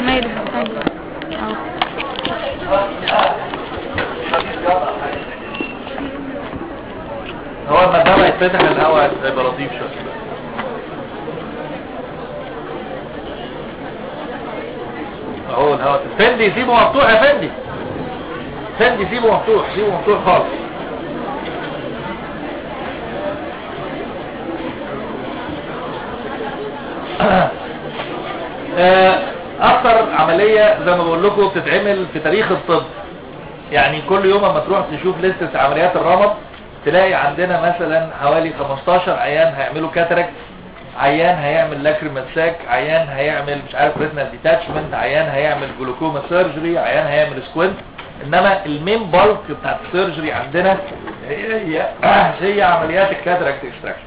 مايل هو لما الدواء يتفتح الهواء هيبقى لطيف شويه اهو الهواء فندي سيبه مفتوح يا فندي فندي سيبه مفتوح سيبه مفتوح خالص آه، اكتر عملية زي ما بقول لكم بتتعمل في تاريخ الطب يعني كل يوم اما تروح تشوف لستة عمليات الرمد تلاقي عندنا مثلا حوالي 15 عيان هيعملوا كاتراكت عيان هيعمل لاكريمال ساك عيان هيعمل مش عارف ريتنال ديتاتشمنت عيان هيعمل جلوكوما سيرجري عيان هيعمل سكوينت انما المين بالك بتاعت السيرجري عندنا هي هي, هي عمليات الكاتراكت اكستراكشن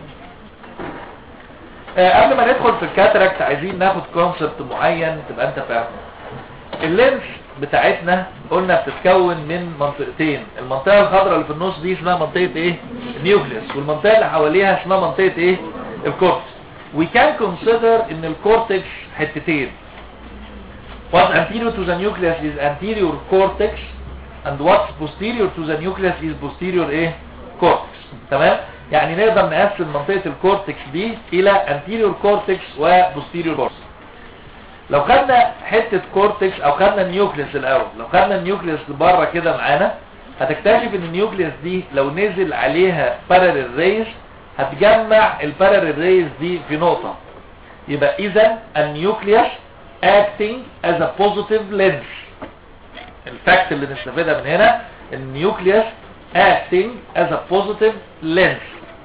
آه، قبل ما ندخل في الكاتراكت عايزين ناخد كونسبت معين تبقى انت فاهمه اللينس بتاعتنا قلنا بتتكون من منطقتين المنطقة الخضراء اللي في النص دي اسمها منطقة ايه النيوكليس والمنطقة اللي حواليها اسمها منطقة ايه الكورتكس we can consider ان الكورتكس حتتين what's anterior to the nucleus is anterior cortex and what's posterior to the nucleus is posterior ايه cortex تمام يعني نقدر نقسم منطقة الكورتكس دي الى anterior cortex و posterior cortex لو خدنا حتة كورتكس او خدنا النيوكليس الاول لو خدنا النيوكليس بره كده معانا هتكتشف ان النيوكليس دي لو نزل عليها بارالل ريز هتجمع البارالل ريز دي في نقطة يبقى اذا النيوكليس acting as a positive lens الفاكت اللي نستفيدها من هنا النيوكليس acting as a positive lens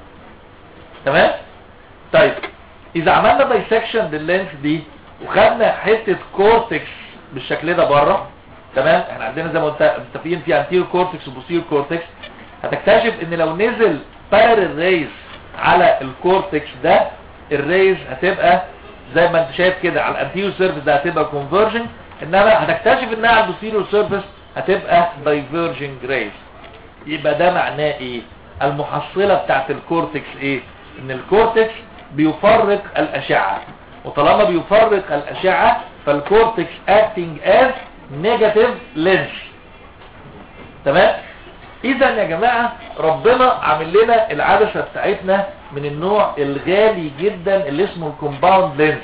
تمام طيب اذا عملنا دايسكشن لللينس دي وخدنا حتة كورتكس بالشكل ده بره تمام احنا عندنا زي ما قلت متفقين في انتير كورتكس وبوستير كورتكس هتكتشف ان لو نزل بارل ريز على الكورتكس ده الريز هتبقى زي ما انت شايف كده على الانتيريور سيرفيس ده هتبقى كونفرجن انما هتكتشف انها على البوستيريور سيرفيس هتبقى دايفرجنج ريز يبقى ده معناه ايه المحصلة بتاعت الكورتكس ايه ان الكورتكس بيفرق الاشعة وطالما بيفرق الاشعة فالكورتكس acting as negative lens تمام اذا يا جماعة ربنا عامل لنا العدسة بتاعتنا من النوع الغالي جدا اللي اسمه الكومباوند لينس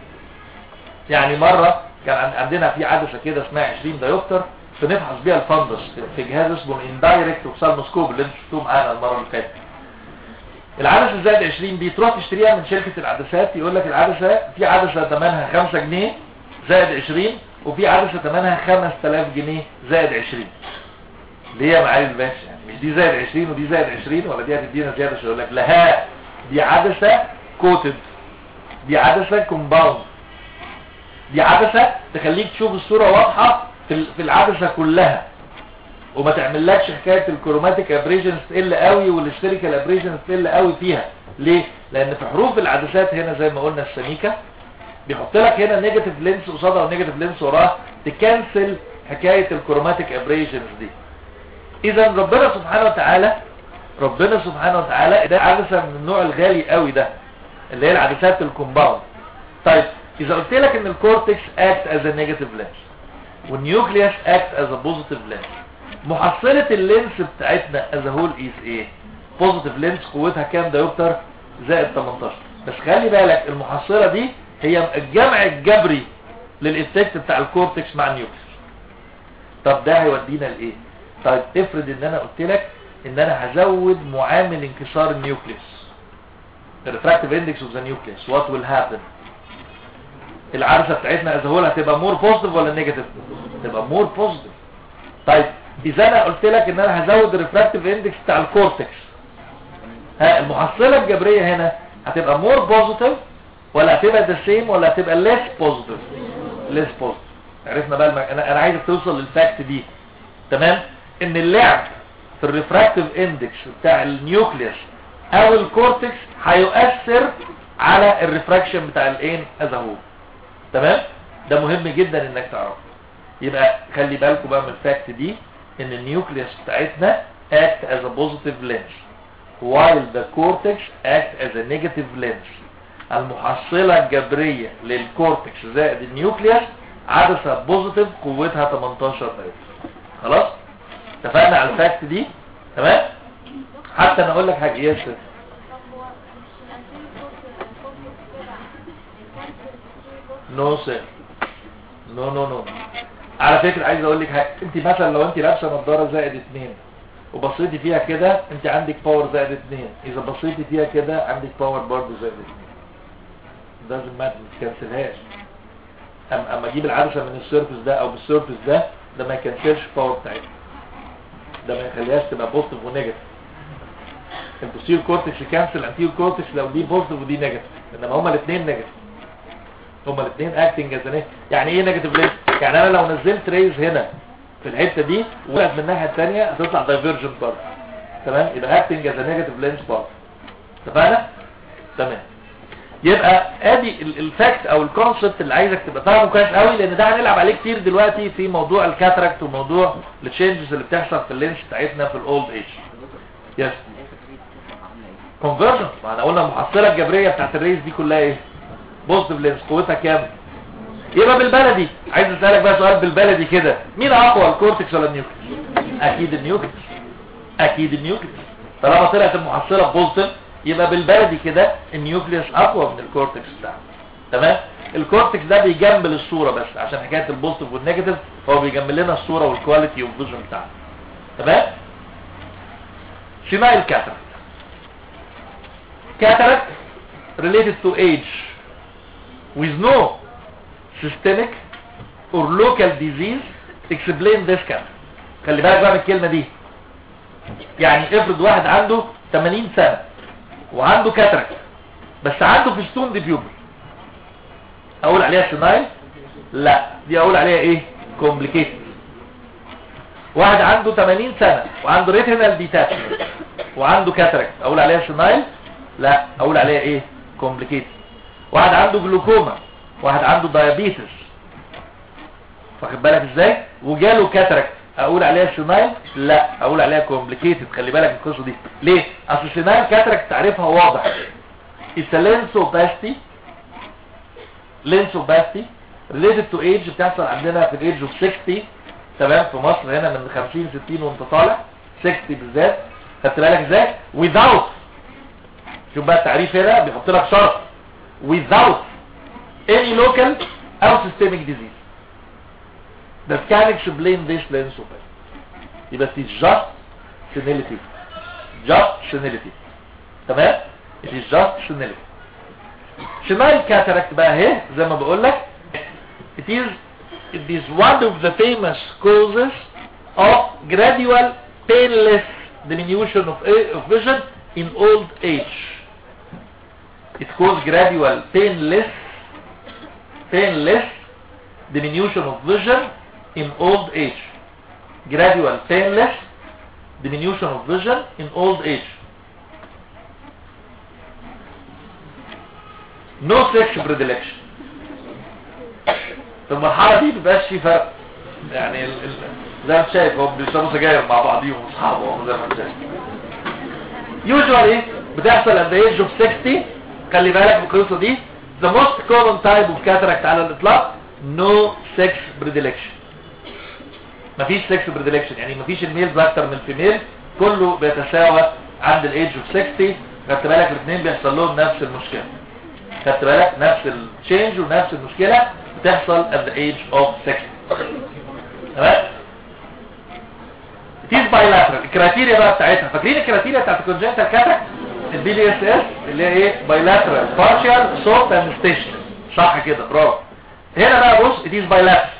يعني مرة كان عندنا في عدسة كده اسمها 20 دايوبتر بنفحص بيها الفندس في جهاز اسمه الاندايركت اوبسالموسكوب اللي انتوا شفتوه معانا المرة اللي فاتت العدسة زائد 20 دي تروح تشتريها من شركة العدسات يقول لك العدسة في عدسة ثمنها 5 جنيه زائد 20 وفي عدسة ثمنها 5000 جنيه زائد 20 ليه يا معالي الباشا يعني مش دي زائد 20 ودي زائد 20 ولا دي هتدينا زيادة شو يقول لك لا دي عدسة كوتد دي عدسة كومباوند دي عدسة تخليك تشوف الصورة واضحة في في العدسة كلها وما تعملكش حكاية الكروماتيك ابريجنز تقل قوي والستيريكال ابريجنز تقل قوي فيها ليه لان في حروف العدسات هنا زي ما قلنا السميكة بيحط لك هنا نيجاتيف لينس قصادها ونيجاتيف لينس وراها تكنسل حكاية الكروماتيك ابريجنز دي اذا ربنا سبحانه وتعالى ربنا سبحانه وتعالى ده عدسة من النوع الغالي قوي ده اللي هي العدسات الكومباوند طيب اذا قلت لك ان الكورتكس اكت از ا نيجاتيف لينس والنيوكليوس اكت از ا بوزيتيف لينس محصلة اللينس بتاعتنا از هول از ايه بوزيتيف لينس قوتها كام دايوبتر زائد 18 بس خلي بالك المحصلة دي هي الجمع الجبري للإفكت بتاع الكورتكس مع النيوكليوس طب ده هيودينا لايه طيب افرض ان انا قلت لك ان انا هزود معامل انكسار النيوكليوس الريفراكتيف اندكس اوف ذا نيوكليوس وات ويل هابن العرسه بتاعتنا از هول هتبقى مور بوزيتيف ولا نيجاتيف تبقى مور بوزيتيف طيب اذا انا قلت لك ان انا هزود الريفراكتيف اندكس بتاع الكورتكس ها المحصله الجبريه هنا هتبقى مور بوزيتيف ولا هتبقى ذا سيم ولا هتبقى ليس بوزيتيف ليس بوزيتيف عرفنا بقى الم... انا انا عايزك توصل للفاكت دي تمام ان اللعب في الريفراكتيف اندكس بتاع النيوكليوس او الكورتكس هيؤثر على الريفراكشن بتاع العين از هو تمام ده مهم جدا انك تعرفه يبقى خلي بالكم بقى من الفاكت دي ان النيوكليوس بتاعتنا act as a positive lens while the cortex act as a negative lens المحصلة الجبرية للكورتكس زائد النيوكليوس عدسة بوزيتيف قوتها 18 دايرة خلاص اتفقنا على الفاكت دي تمام حتى انا اقول لك حاجه يس طب هو مش الانتيريور كورتكس كده الكانسر نو سير نو نو نو على فكرة عايز اقول لك حاجه انت مثلا لو انت لابسه نظاره زائد اتنين وبصيتي فيها كده انت عندك باور زائد اتنين اذا بصيتي فيها كده عندك باور برضه زائد اتنين لازم ما تكنسلهاش اما اما اجيب العدسه من السيرفس ده او بالسيرفس ده ده ما يكنسلش الباور بتاعتها ده ما يخليهاش تبقى بوزيتيف ونيجاتيف البوستير كورتكس يكنسل الانتير كورتكس لو دي بوزيتيف ودي نيجاتيف انما هما الاثنين نيجاتيف هما الاثنين اكتنج از يعني ايه نيجاتيف ليه يعني انا لو نزلت ريز هنا في الحته دي وقعت من الناحيه الثانيه هتطلع دايفرجنت برضه تمام يبقى اكتنج از نيجاتيف لينس برضه اتفقنا تمام يبقى ادي ال- الفاكت او الكونسبت اللي عايزك تبقى فاهمه كويس قوي لان ده هنلعب عليه كتير دلوقتي في موضوع الكاتراكت وموضوع التشينجز اللي بتحصل في اللينس بتاعتنا في الاولد ايج يس كونفرجن ما احنا قلنا المحصله الجبريه بتاعت الريس دي كلها ايه بوزيتيف لينس قوتها كام يبقى بالبلدي عايز اسالك بقى سؤال بالبلدي كده مين اقوى الكورتكس ولا النيوكليس اكيد النيوكليس اكيد النيوكليس طالما طلعت المحصله بوزيتيف يبقى بالبلدي كده النيوكليس اقوى من الكورتكس بتاعنا تمام الكورتكس ده بيجمل الصوره بس عشان حكايه البوزيتيف والنيجاتيف هو بيجمل لنا الصوره والكواليتي اوف فيجن بتاعنا تمام شمال الكاتراكت cataract related to age with no systemic or local disease explain this cataract خلي بالك بقى من الكلمة دي يعني افرض واحد عنده 80 سنة وعنده كاتراكت بس عنده فيستون دي بيوبل اقول عليها سينايل لا دي اقول عليها ايه كومبليكيتد واحد عنده 80 سنة وعنده ريتينال ديتاتشمنت وعنده كاتراكت اقول عليها سينايل لا اقول عليها ايه كومبليكيتد واحد عنده جلوكوما واحد عنده دايابيتس واخد بالك ازاي وجاله كاتراكت اقول عليها سينايل لا اقول عليها كومبليكيتد خلي بالك من القصه دي ليه اصل سينايل كاتراكت تعريفها واضح It's a lens opacity lens opacity related to age بتحصل عندنا في الايدج اوف 60 تمام في مصر هنا من 50 60 وانت طالع 60 بالذات خدت بالك ازاي without شوف بقى التعريف هنا بيحط لك شرط without any local او systemic disease that can explain this lens opacity يبقى it is just senility just senility تمام it is just senility شمال كاتاراكت بقى اهي زي ما بقول لك it is it is one of the famous causes of gradual painless diminution of, of vision in old age it causes gradual painless painless diminution of vision in old age gradual painless diminution of vision in old age no sex predilection في المرحلة دي مبقاش في فرق يعني ال... ال... زي ما انت شايف هم بيشربوا سجاير مع بعضيهم واصحابهم زي ما انت شايف يوجوالي بتحصل at the age of 60 خلي بالك من القصه دي the most common type of cataract على الاطلاق no sex predilection مفيش sex predilection يعني مفيش الميلز اكتر من الفيميل كله بيتساوى عند الايدج اوف 60 خدت بالك الاثنين بيحصل لهم نفس المشكله خدت بالك نفس التشينج ونفس المشكله بتحصل at the age of 60 تمام it is bilateral الكرايتيريا بقى بتاعتها فاكرين الكرايتيريا بتاعت الكونجنتال كاتراكت البي دي اس اس اللي هي ايه bilateral partial soft and stationary صح كده برافو هنا بقى بص it is bilateral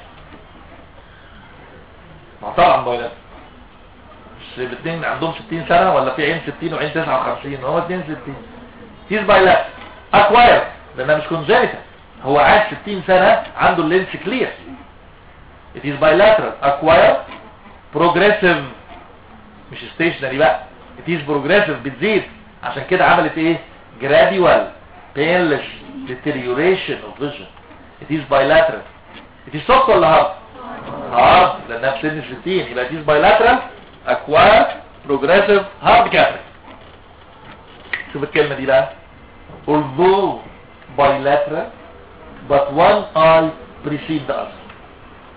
ما طبعا bilateral مش الاثنين عندهم 60 سنة ولا في عين 60 وعين 59 هو 62 it is bilateral acquired لانها مش congenital هو عاش 60 سنة عنده اللينس كلير it is bilateral acquired progressive مش stationary بقى it is progressive بتزيد عشان كده عملت ايه gradual painless deterioration of vision it is bilateral it is soft ولا hard hard لانها في سن 60 يبقى it is bilateral acquired progressive hard cataract شوف الكلمة دي بقى although bilateral but one eye precedes the other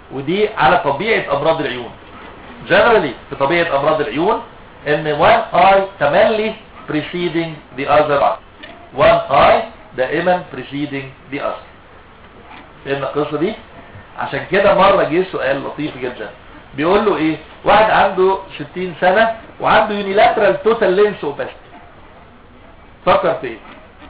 ودي على طبيعة امراض العيون generally في طبيعة امراض العيون ان one eye تملي preceding the other eye one eye دائما preceding the other فهمنا القصة دي عشان كده مرة جه سؤال لطيف جدا بيقول له ايه واحد عنده 60 سنة وعنده يونيلاترال توتال لينس اوباستي فكر في ايه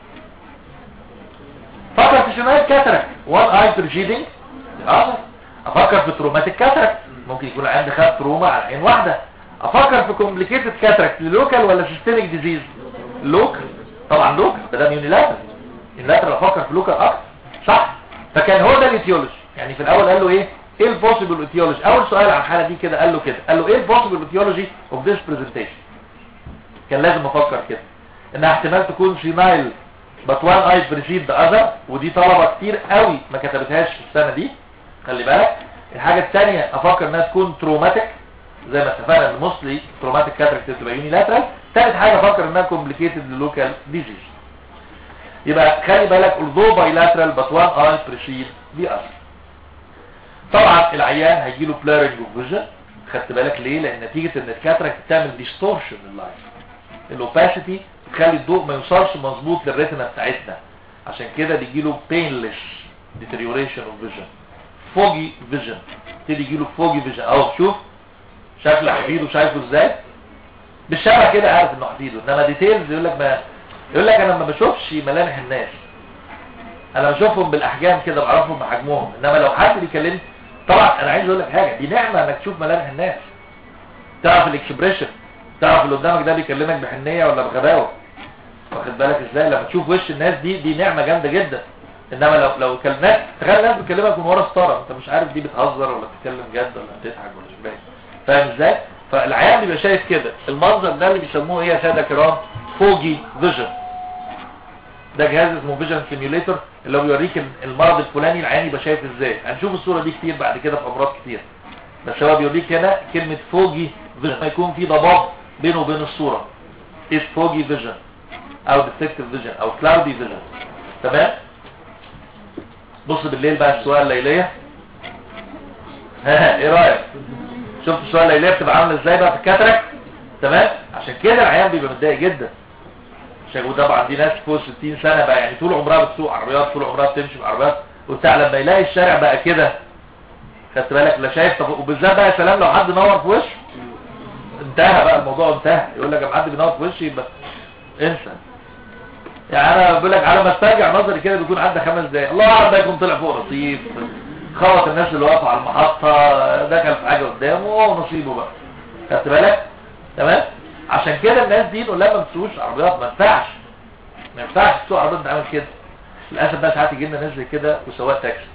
فكر في شمال كاتراك وان اي بروجيدنج اه افكر في تروماتيك كاتراك ممكن يكون عندي خد تروما على عين واحده افكر في كومبليكيتد كاتراك لوكال ولا سيستميك ديزيز لوكال طبعا لوكال ده يونيلاترال يونيلاترال افكر في لوكال اكتر صح فكان هو ده الايتيولوجي يعني في الاول قال له ايه ايه البوسيبل ايتيولوجي اول سؤال على الحاله دي كده قال له كده قال له ايه البوسيبل ايتيولوجي اوف ذس برزنتيشن كان لازم افكر كده انها احتمال تكون سينايل but one eye precede the other ودي طلبة كتير قوي ما كتبتهاش في السنة دي خلي بالك الحاجة الثانية افكر انها تكون تروماتيك زي ما اتفقنا ان موستلي تروماتيك كاتراكت تبقى يونيلاترال ثالث حاجة افكر انها كومبليكيتد لوكال ديزيز يبقى خلي بالك although bilateral but one eye precede the other طبعا العيان هيجيله blurring of vision خدت بالك ليه لان نتيجة ان الكاتراكت بتعمل ديستورشن لللايف الاوباسيتي تخلي الضوء ما يوصلش مظبوط للريتنا بتاعتنا عشان كده بيجيله painless deterioration of vision foggy vision تبتدي يجيله foggy vision اهو شوف شكل حفيده شايفه ازاي بالشبه كده عارف انه حفيده انما ديتيلز يقول لك ما يقول لك انا ما بشوفش ملامح الناس انا بشوفهم بالاحجام كده بعرفهم بحجمهم انما لو حد بيكلمني طبعا انا عايز اقول لك حاجه دي نعمه انك تشوف ملامح الناس تعرف الاكسبريشن تعرف اللي قدامك ده بيكلمك بحنيه ولا بغباوه واخد بالك ازاي لما تشوف وش الناس دي دي نعمه جامده جدا انما لو لو كلمات تخيل الناس بتكلمك من ورا ستاره انت مش عارف دي بتهزر ولا بتتكلم جد ولا بتضحك ولا مش باين فاهم ازاي فالعيان بيبقى شايف كده المنظر ده اللي بيسموه ايه يا ساده كرام فوجي فيجن ده جهاز اسمه فيجن سيميوليتور اللي هو بيوريك المرض الفلاني العيان يبقى شايف ازاي هنشوف الصوره دي كتير بعد كده في امراض كتير بس هو بيوريك هنا كلمه فوجي فيجن ما يكون في ضباب بينه وبين الصوره is foggy vision او defective vision او cloudy vision تمام بص بالليل بقى السؤال الليليه ها ايه رايك شفت السؤال الليليه بتبقى عامله ازاي بقى في الكاتراك تمام عشان كده العيان بيبقى متضايق جدا عشان وطبعا دي ناس فوق 60 سنه بقى يعني طول عمرها بتسوق عربيات طول عمرها بتمشي بعربيات وبتاع لما يلاقي الشارع بقى كده خدت بالك لا شايف طب وبالذات بقى يا سلام لو حد نور في وشه انتهى بقى الموضوع انتهى يقول لك لما حد بينور في وشي يبقى انسى يعني انا بقول لك على ما استرجع نظري كده بيكون عدى خمس دقايق الله اعلم ده يكون طلع فوق رصيف خبط الناس اللي واقفه على المحطه دخل في حاجه قدامه ونصيبه بقى خدت بالك تمام عشان كده الناس دي نقول لها ما تسوقش عربيات ما ينفعش ما ينفعش تسوق عربيات تعمل كده للاسف بقى ساعات يجي لنا ناس زي كده وسواق تاكسي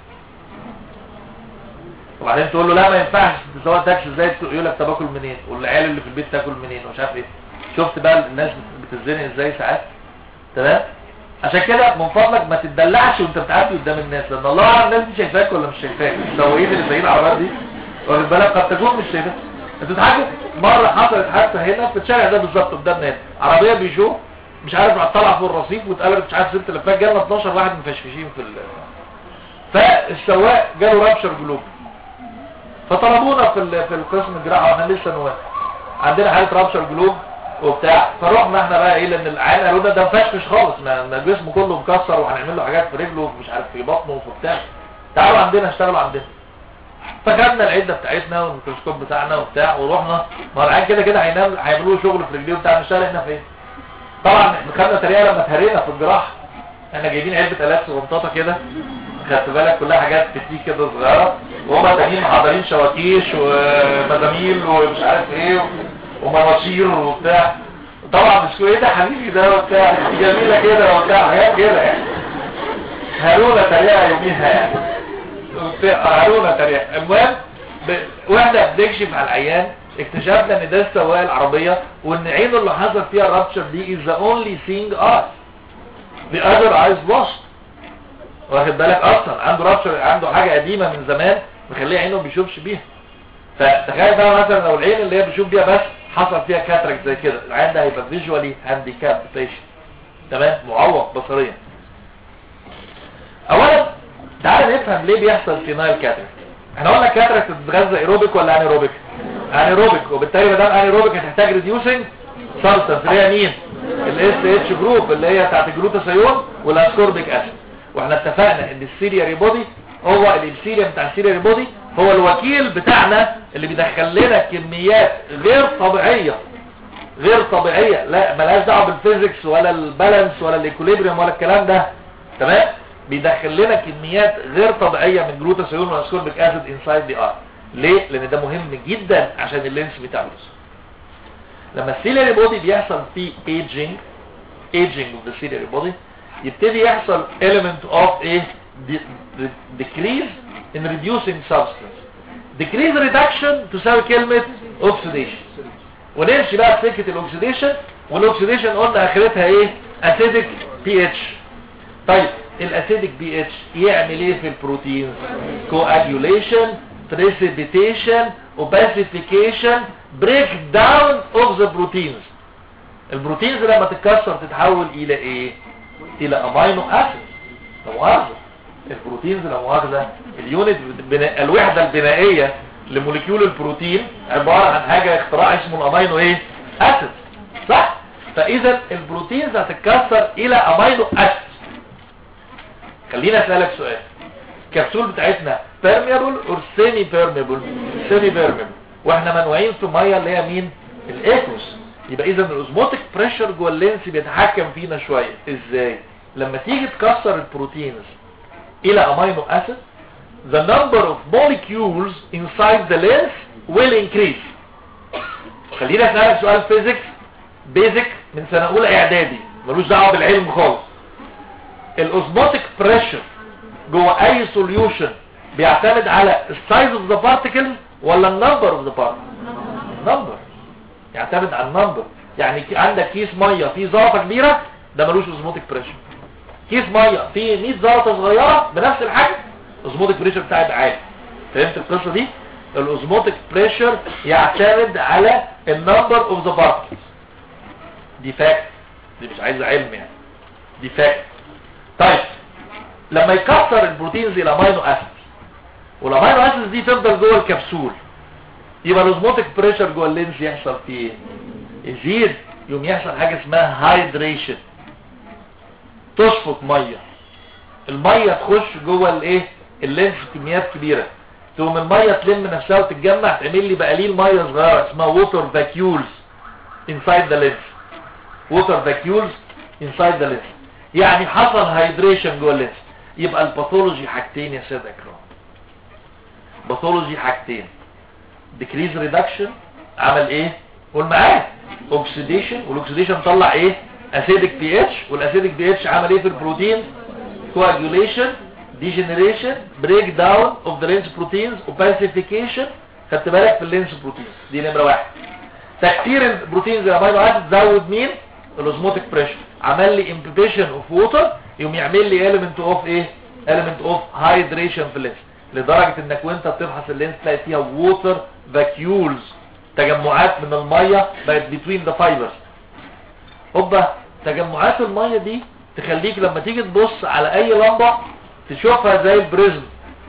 وبعدين تقول له لا ما ينفعش تسوق تاكسي ازاي يقول لك طب اكل منين والعيال اللي في البيت تاكل منين ومش عارف ايه شفت بقى الناس بتتزنق ازاي ساعات تمام عشان كده من فضلك ما تتدلعش وانت بتعدي قدام الناس لان الله اعلم الناس دي شايفاك ولا مش شايفاك السواقين اللي سايقين العربيات دي واخد بالك قد تكون مش شايفاك انت تتحدث مره حصلت حادثه هنا في الشارع ده بالظبط قدامنا هنا عربيه بيجو مش عارف طلع فوق الرصيف واتقلبت مش عارف ست لفات جالنا 12 واحد مفشفشين في ال فالسواق جاله رابشر جلوب فطلبونا في ال- في القسم الجراحه واحنا لسه نواب عندنا حاله رابشر جلوب وبتاع فروحنا احنا بقى ايه لان العيال قالوا ده ده مفشفش خالص ما ما جسمه كله مكسر وهنعمل له حاجات في رجله ومش عارف في بطنه وفي بتاع تعالوا عندنا اشتغلوا عندنا فخدنا العده بتاعتنا والميكروسكوب بتاعنا وبتاع ورحنا ما العيال كده كده هينام هيعملوا له شغل في رجليه وبتاع نشتغل احنا فين طبعا احنا خدنا طريقه لما اتهرينا في الجراحه احنا جايبين علبه الات صغنطاطه كده خدت بالك كلها حاجات بتيجي كده صغيره وهم تانيين محضرين شواكيش ومزاميل ومش عارف ايه ومناشير وبتاع طبعا مش ايه ده حبيبي ده وبتاع جميله كده وبتاع حاجات كده يعني هارونا طريقه يوميها يعني وبتاع- هارونا طريقه المهم ب... واحنا بنكشف على العيان اكتشفنا ان ده السواق العربيه وان عينه اللي حصل فيها الرابشر دي is the only seeing eye the other eyes lost واخد بالك اصلا عنده رابشر عنده حاجه قديمه من زمان مخليه عينه ما بيشوفش بيها فتخيل بقى مثلا لو العين اللي هي بيشوف بيها بس حصل فيها كاتراك زي كده العين ده هيبقى فيجوالي هانديكاب بيشن تمام معوق بصريا اولا تعال نفهم ليه بيحصل فينايل كاتراك احنا قلنا الكاتراكت بتتغذى ايروبيك ولا انيروبيك انيروبيك وبالتالي ما دام انيروبيك هتحتاج ريديوسنج سبستانس اللي هي مين الاس اتش جروب اللي هي بتاعت الجلوتاثيون والاسكوربيك اسيد واحنا اتفقنا ان السيرياري بودي هو الابسيريا بتاع السيرياري بودي هو الوكيل بتاعنا اللي بيدخل لنا كميات غير طبيعيه غير طبيعيه لا ملهاش دعوه بالفيزيكس ولا البالانس ولا الايكوليبريم ولا الكلام ده تمام بيدخل لنا كميات غير طبيعيه من جلوتاثيون والاسكوربيك اسيد انسايد ذا ار ليه لان ده مهم جدا عشان اللينس بتاعه لما السيلري بودي بيحصل فيه ايجينج ايجينج اوف ذا سيلري بودي يبتدي يحصل element of a de- de- decrease in reducing substance decrease reduction تساوي كلمة oxidation ونمشي بقى في سكة الاكسيديشن والاكسيديشن قلنا اخرتها ايه acidic pH طيب الاسيدك بي اتش يعمل ايه في البروتين coagulation precipitation opacification break down of the proteins البروتينز لما تتكسر تتحول الى ايه الى امينو اسيد لا مؤاخذه البروتينز لا مؤاخذه اليونت بنا... الوحده البنائيه لموليكيول البروتين عباره عن حاجه اختراع اسمه الامينو ايه اسيد صح فاذا البروتينز هتتكسر الى امينو اسيد خلينا اسالك سؤال الكبسول بتاعتنا permeable or semi permeable semi permeable واحنا منوعين في ميه اللي هي مين الايكوس يبقى اذا الاوزموتيك بريشر جوه اللينس بيتحكم فينا شويه ازاي لما تيجي تكسر البروتينز الى امينو اسيد the number of molecules inside the lens will increase خلينا اسالك سؤال فيزيكس بيزك من سنه اولى اعدادي ملوش دعوه بالعلم خالص الاوزموتيك بريشر جوه اي سوليوشن بيعتمد على السايز اوف ذا بارتيكل ولا النمبر اوف ذا بارتيكل النمبر يعتمد على النمبر يعني كي- عندك كيس ميه فيه زلطه كبيره ده ملوش اوزموتيك بريشر كيس ميه فيه 100 زلطه صغيره بنفس الحجم الاوزموتيك بريشر بتاعي يبقى عالي فهمت القصه دي الاوزموتيك بريشر يعتمد على النمبر اوف ذا بارتيكلز دي فاكت دي مش عايزه علم يعني دي فاكت طيب لما يكسر البروتينز الى امينو اسيد والامينو اسيد دي تفضل جوه الكبسول يبقى الاوزموتيك بريشر جوه اللينس يحصل فيه ايه يزيد يوم يحصل حاجه اسمها هايدريشن تشفط ميه الميه تخش جوه الايه اللينس كميات كبيره تقوم الميه تلم نفسها وتتجمع تعمل لي بقليل ميه صغيره اسمها ووتر فاكيولز انسايد ذا لينس ووتر فاكيولز انسايد ذا لينس يعني حصل هايدريشن جوه اللينس يبقى الباثولوجي حاجتين يا سيد اكرام باثولوجي حاجتين decrease reduction عمل ايه قول معايا oxidation والاكسيديشن طلع ايه acidic pH والاسيدك pH عمل ايه في البروتين coagulation degeneration breakdown of the lens proteins opacification خدت بالك في اللينس بروتين دي نمره واحد تكتير البروتينز الامينو اسيد زود مين الاوزموتيك بريشر عمل لي imbibition of water يقوم يعمل لي element of ايه element of hydration في اللينس لدرجة انك وانت بتفحص اللينس تلاقي فيها water vacuoles تجمعات من المية بقت between the fibers هوبا تجمعات المية دي تخليك لما تيجي تبص على اي لمبة تشوفها زي البريزم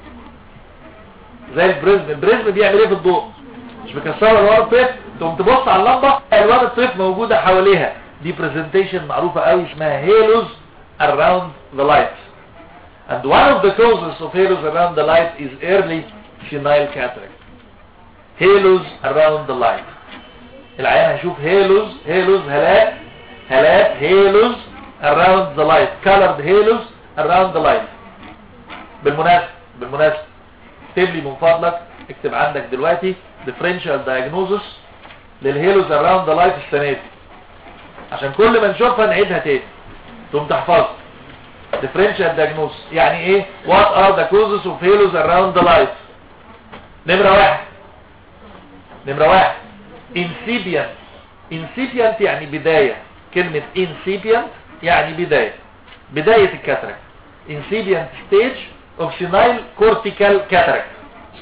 زي البريزم البريزم بيعمل ايه في الضوء مش مكسره الوان الطيف تقوم تبص على اللمبة الوان الطيف موجودة حواليها دي برزنتيشن معروفة قوي اسمها هيلوز around the light and one of the causes of halos around the light is early senile cataract halos around the light العيان هيشوف halos halos هالات هالات halos around the light colored halos around the light بالمناسبة بالمناسبة اكتب لي من فضلك اكتب عندك دلوقتي differential diagnosis للهيلوز around the light السنة دي عشان كل ما نشوفها نعيدها تاني تقوم تحفظها differential diagnosis يعني ايه what are the causes of halos around the light نمرة واحد نمرة واحد incipient incipient يعني بداية كلمة incipient يعني بداية بداية الكاتراكت incipient stage of senile cortical cataract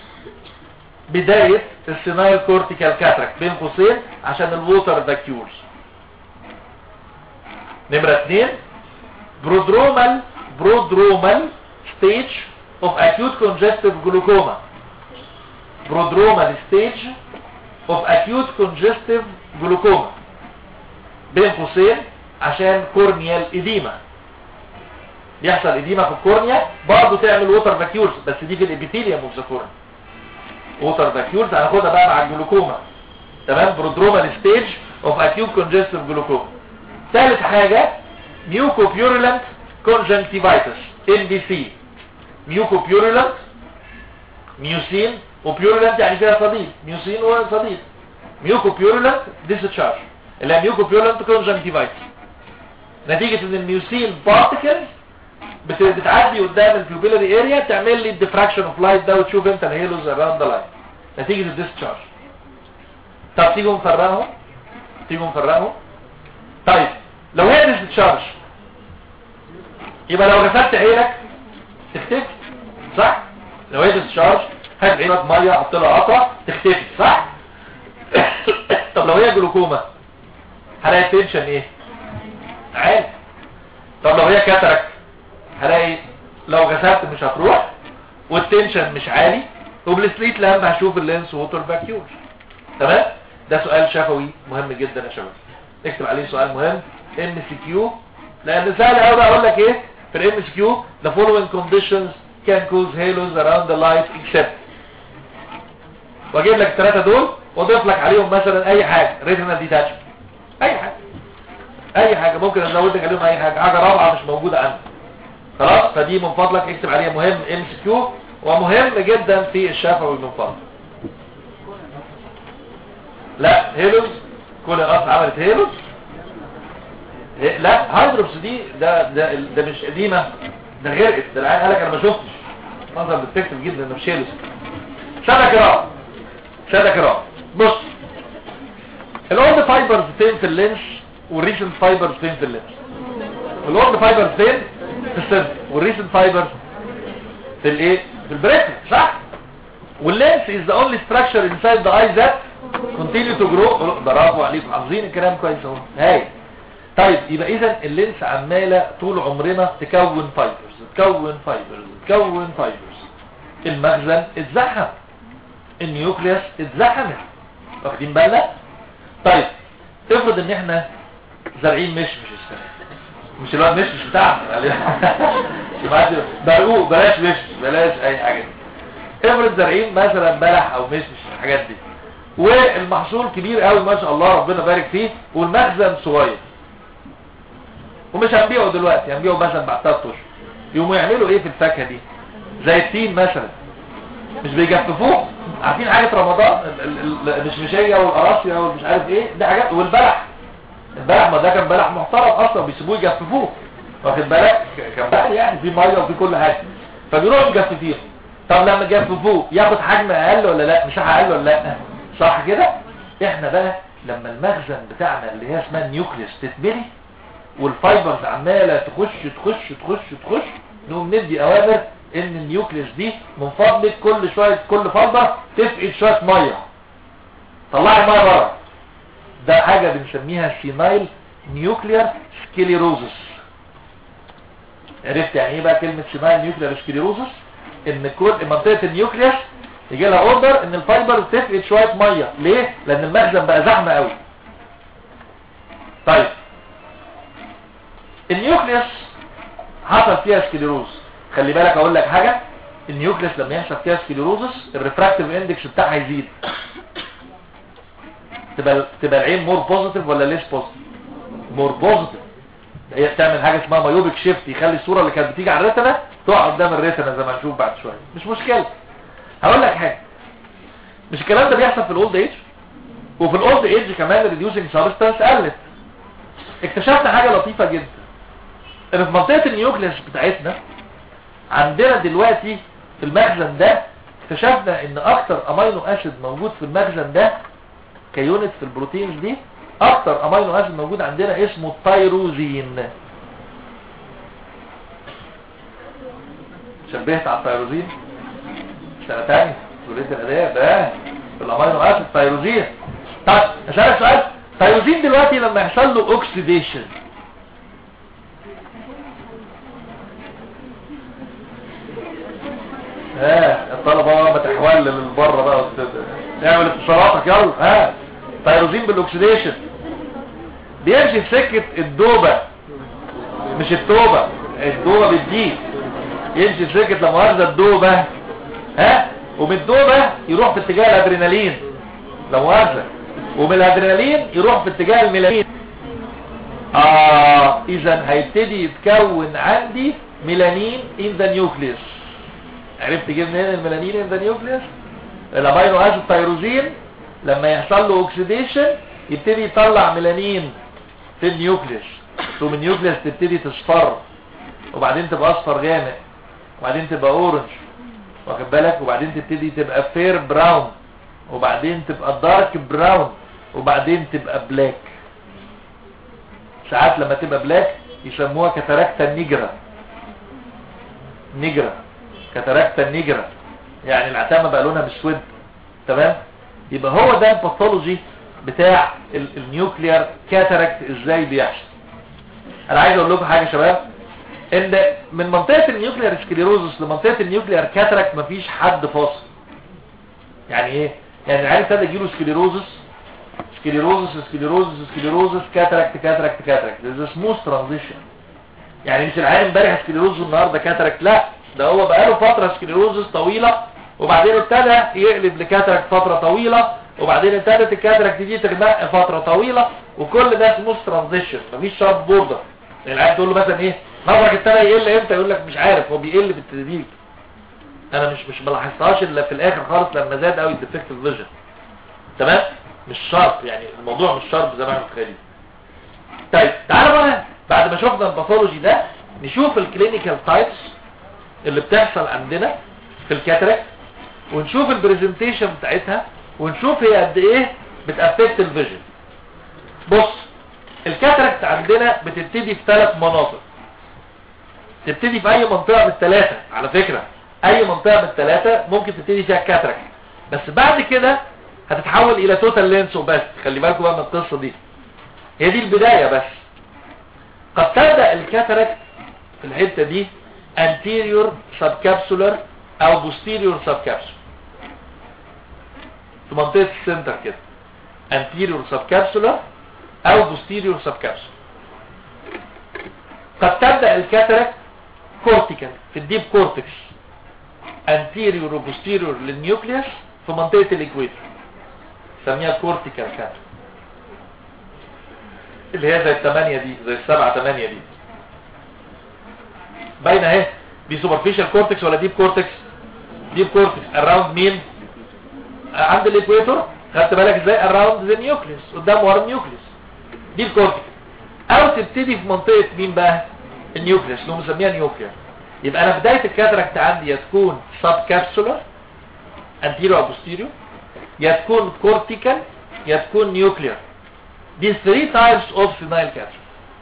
بداية السينايل كورتيكال كاتراكت بين قوسين عشان الووتر فاكيولز نمرة اتنين برودرومال برودرومال ستيج of acute congestive glaucoma prodromal stage of acute congestive glaucoma بين قوسين عشان كورنيال اديما يحصل اديما في الكورنيا برضه تعمل ووتر فاكيولز بس دي في الابيثيليوم اوف ذا كورنيا ووتر فاكيولز هناخدها بقى مع الجلوكوما تمام برودرومال ستيج اوف اكيوت كونجستيف جلوكوما ثالث حاجه ميوكو بيورولنت كونجنكتيفايتس ام بي سي ميوكو بيورولنت ميوسين وبيورولنت يعني فيها صديد ميوسين وصديد ميوكو بيورولنت ديسشارج اللي هي ميوكو بيورولنت كونجنكتيفايتس نتيجة ان الميوسين بارتكلز بت- بتعدي قدام البيوبيلاري اريا تعمل لي الديفراكشن اوف لايت ده وتشوف انت الهيلوز اراوند ذا لاين نتيجة الديسشارج طب تيجوا نفرقهم تيجوا نفرقهم طيب لو هي ديسشارج يبقى لو غسلت عينك تختفي صح لو هي ديسشارج هات عينك ميه حط لها قطره تختفي صح طب لو هي جلوكوما هلاقي التنشن ايه عالي طب لو هي كاتراك هلاقي لو غسلت مش هتروح والتنشن مش عالي وبالسليت لامب هشوف اللينس ووتر فاكيول تمام ده سؤال شفوي مهم جدا يا شباب اكتب عليه سؤال مهم ام سي كيو لان سهل قوي اقول لك ايه في الام سي كيو the following conditions can cause halos around the light except واجيب لك الثلاثه دول واضيف لك عليهم مثلا اي حاجه ريتنال ديتاتشمنت اي حاجه اي حاجه ممكن ازود لك عليهم اي حاجه حاجه رابعه مش موجوده عندك خلاص فدي من فضلك اكتب عليها مهم ام سي كيو ومهم جدا في الشفوي من فضلك لا هيلوز كل الارض عملت هيلوز هي- لا هايدروبس دي ده ده ده مش قديمه ده غرقت ده العيال قال لك انا ما شفتش منظر بتكتب جدا ده مش هيلوز ساده كرام ساده كرام بص الاولد فايبرز فين في اللينش والريسنت فايبرز فين في اللينش الاولد فايبرز فين في السن والريسنت فايبرز في الايه في البريكل صح واللينس is the only structure inside the eye that continue to grow برافو عليكم حافظين الكلام كويس اهو هاي طيب يبقى اذا اللينس عماله طول عمرنا تكون فايبرز تكون فايبرز تكون فايبرز المخزن اتزحم النيوكليوس اتزحمت واخدين بالنا طيب افرض ان احنا زارعين مش مش السنه مش الوقت مش مش بتاعنا برقوق بلاش مش بلاش اي حاجه افرض زارعين مثلا بلح او مش مش الحاجات دي والمحصول كبير قوي ما شاء الله ربنا بارك فيه والمخزن صغير ومش هنبيعه دلوقتي هنبيعه مثلا بعد 3 اشهر يقوموا يعملوا ايه في الفاكهه دي زي التين مثلا مش بيجففوه عارفين حاجه رمضان ال- ال- ال- مش مشيه والقراصيه والمش عارف ايه ده حاجات والبلح البلح ما ده كان بلح محترم اصلا بيسيبوه يجففوه واخد بالك ك- كان بلح يعني في ميه وفي كل حاجه فبيروحوا يجففوه طب لما جففوه ياخد حجم اقل ولا لا مساحه اقل ولا لا صح كده احنا بقى لما المخزن بتاعنا اللي هي اسمها النيوكليوس تتملي والفايبرز عماله تخش تخش تخش تخش نقوم ندي اوامر ان النيوكليوس دي من فضلك كل شويه كل فايبر تفقد شويه ميه طلعي الميه بره ده حاجه بنسميها سينايل نيوكلير سكليروزس عرفت يعني ايه بقى كلمه سينايل نيوكلير سكليروزس ان كل منطقه النيوكليوس يجي لها اوردر ان الفايبر تفقد شويه ميه ليه لان المخزن بقى زحمه قوي طيب النيوكليوس حصل فيها سكليروز خلي بالك اقول لك حاجه النيوكليوس لما يحصل فيها سكليروزس الريفراكتيف اندكس بتاعها يزيد تبقى تبقى العين مور بوزيتيف ولا ليس بوزيتيف مور بوزيتيف هي بتعمل حاجه اسمها مايوبيك شيفت يخلي الصوره اللي كانت بتيجي على الريتنا تقع قدام الريتنا زي ما هنشوف بعد شويه مش مشكله هقول لك حاجه مش الكلام ده بيحصل في الاولد ايج وفي الاولد ايج كمان الريديوسنج سبستانس قلت اكتشفنا حاجه لطيفه جدا ان في منطقه النيوكليس بتاعتنا عندنا دلوقتي في المخزن ده اكتشفنا ان اكتر امينو اسيد موجود في المخزن ده كيونت في البروتينز دي اكتر امينو اسيد موجود عندنا اسمه التيروزين شبهت على التيروزين سنة تانية كلية الاداب ده في الامينو اسيد تيروزين طيب اسالك سؤال تيروزين دلوقتي لما يحصل له اوكسيديشن ها الطلبة بقى ما تحول للبره بقى وت- اعمل اتصالاتك يلا ها تيروزين بالاكسيديشن بيمشي في سكة الدوبة مش التوبة الدوبة بالدي يمشي في سكة لما مؤاخذة الدوبة ها ومن الدوبة يروح في اتجاه الادرينالين لا مؤاخذة ومن الادرينالين يروح في اتجاه الميلانين اه اذا هيبتدي يتكون عندي ميلانين ان ذا نيوكليوس عرفت تجيب منين الميلانين ان ذا نيوكليوس الامينو اسيد تيروزين لما يحصل له اوكسيديشن يبتدي يطلع ميلانين في النيوكليوس ثم النيوكليوس تبتدي تصفر وبعدين تبقى اصفر غامق وبعدين تبقى اورنج واخد بالك وبعدين تبتدي تبقى فير براون وبعدين تبقى دارك براون وبعدين تبقى بلاك ساعات لما تبقى بلاك يسموها كاتاراكتا نيجرا نيجرا كاتاراكتا نيجرا يعني العتامة بقى لونها مسود تمام يبقى هو ده الباثولوجي بتاع ال- النيوكليار كاتاراكت ازاي بيحصل انا عايز اقول لكم حاجه يا شباب ان من منطقه النيوكليار سكليروزس لمنطقه النيوكليار كاتاراكت مفيش حد فاصل يعني ايه يعني العيال ابتدى يجيله سكليروزس سكليروزس سكليروزس سكليروزس كاتاراكت كاتاراكت كاتاراكت ده سموث ترانزيشن يعني مش العيال امبارح سكليروزس والنهارده كاتاراكت لا ده هو بقاله فتره سكليروزس طويله وبعدين ابتدى يقلب لكاتاراكت فتره طويله وبعدين ابتدت الكاتاراكت دي تغمق فتره طويله وكل ده سموث ترانزيشن مفيش شارب بوردر العيال تقول له مثلا ايه نظرك ابتدى يقل امتى يقول لك مش عارف هو بيقل بالتدريج انا مش مش ملاحظتهاش الا في الاخر خالص لما زاد قوي الديفكتيف فيجن تمام مش شرط يعني الموضوع مش شرط زي ما احنا متخيلين طيب تعالى بقى بعد ما شفنا الباثولوجي ده نشوف الكلينيكال تايبس اللي بتحصل عندنا في الكاتراكت ونشوف البرزنتيشن بتاعتها ونشوف هي قد ايه بتافكت الفيجن بص الكاتراكت عندنا بتبتدي في ثلاث مناطق تبتدي في اي منطقة من الثلاثة على فكرة اي منطقة من الثلاثة ممكن تبتدي فيها كاتراكت بس بعد كده هتتحول الى توتال لينس وبس خلي بالكم بقى من القصة دي هي دي البداية بس قد تبدأ الكاتراكت في الحتة دي anterior subcapsular او posterior subcapsular في منطقة السنتر كده anterior subcapsular او posterior subcapsular قد تبدأ الكاتراكت كورتيكال في الديب كورتكس anterior و posterior للنيوكليوس في منطقة الاكويتر سميها كورتيكال كاتراكت اللي هي زي الثمانية دي زي السبعة ثمانية دي باينه اهي دي سوبرفيشال كورتكس ولا ديب كورتكس ديب كورتكس اراوند مين آه، عند الاكويتور خدت بالك ازاي اراوند ذا نيوكليوس قدام ورا النيوكليوس ديب كورتكس او تبتدي في منطقه مين بقى النيوكليوس اللي هم مسميها نيوكليوس يبقى انا بدايه الكاتراكت عندي يا تكون سب كابسولار انتيرو او بوستيريو يا تكون كورتيكال يا تكون نيوكليير دي 3 تايبس اوف فينايل كاتراكت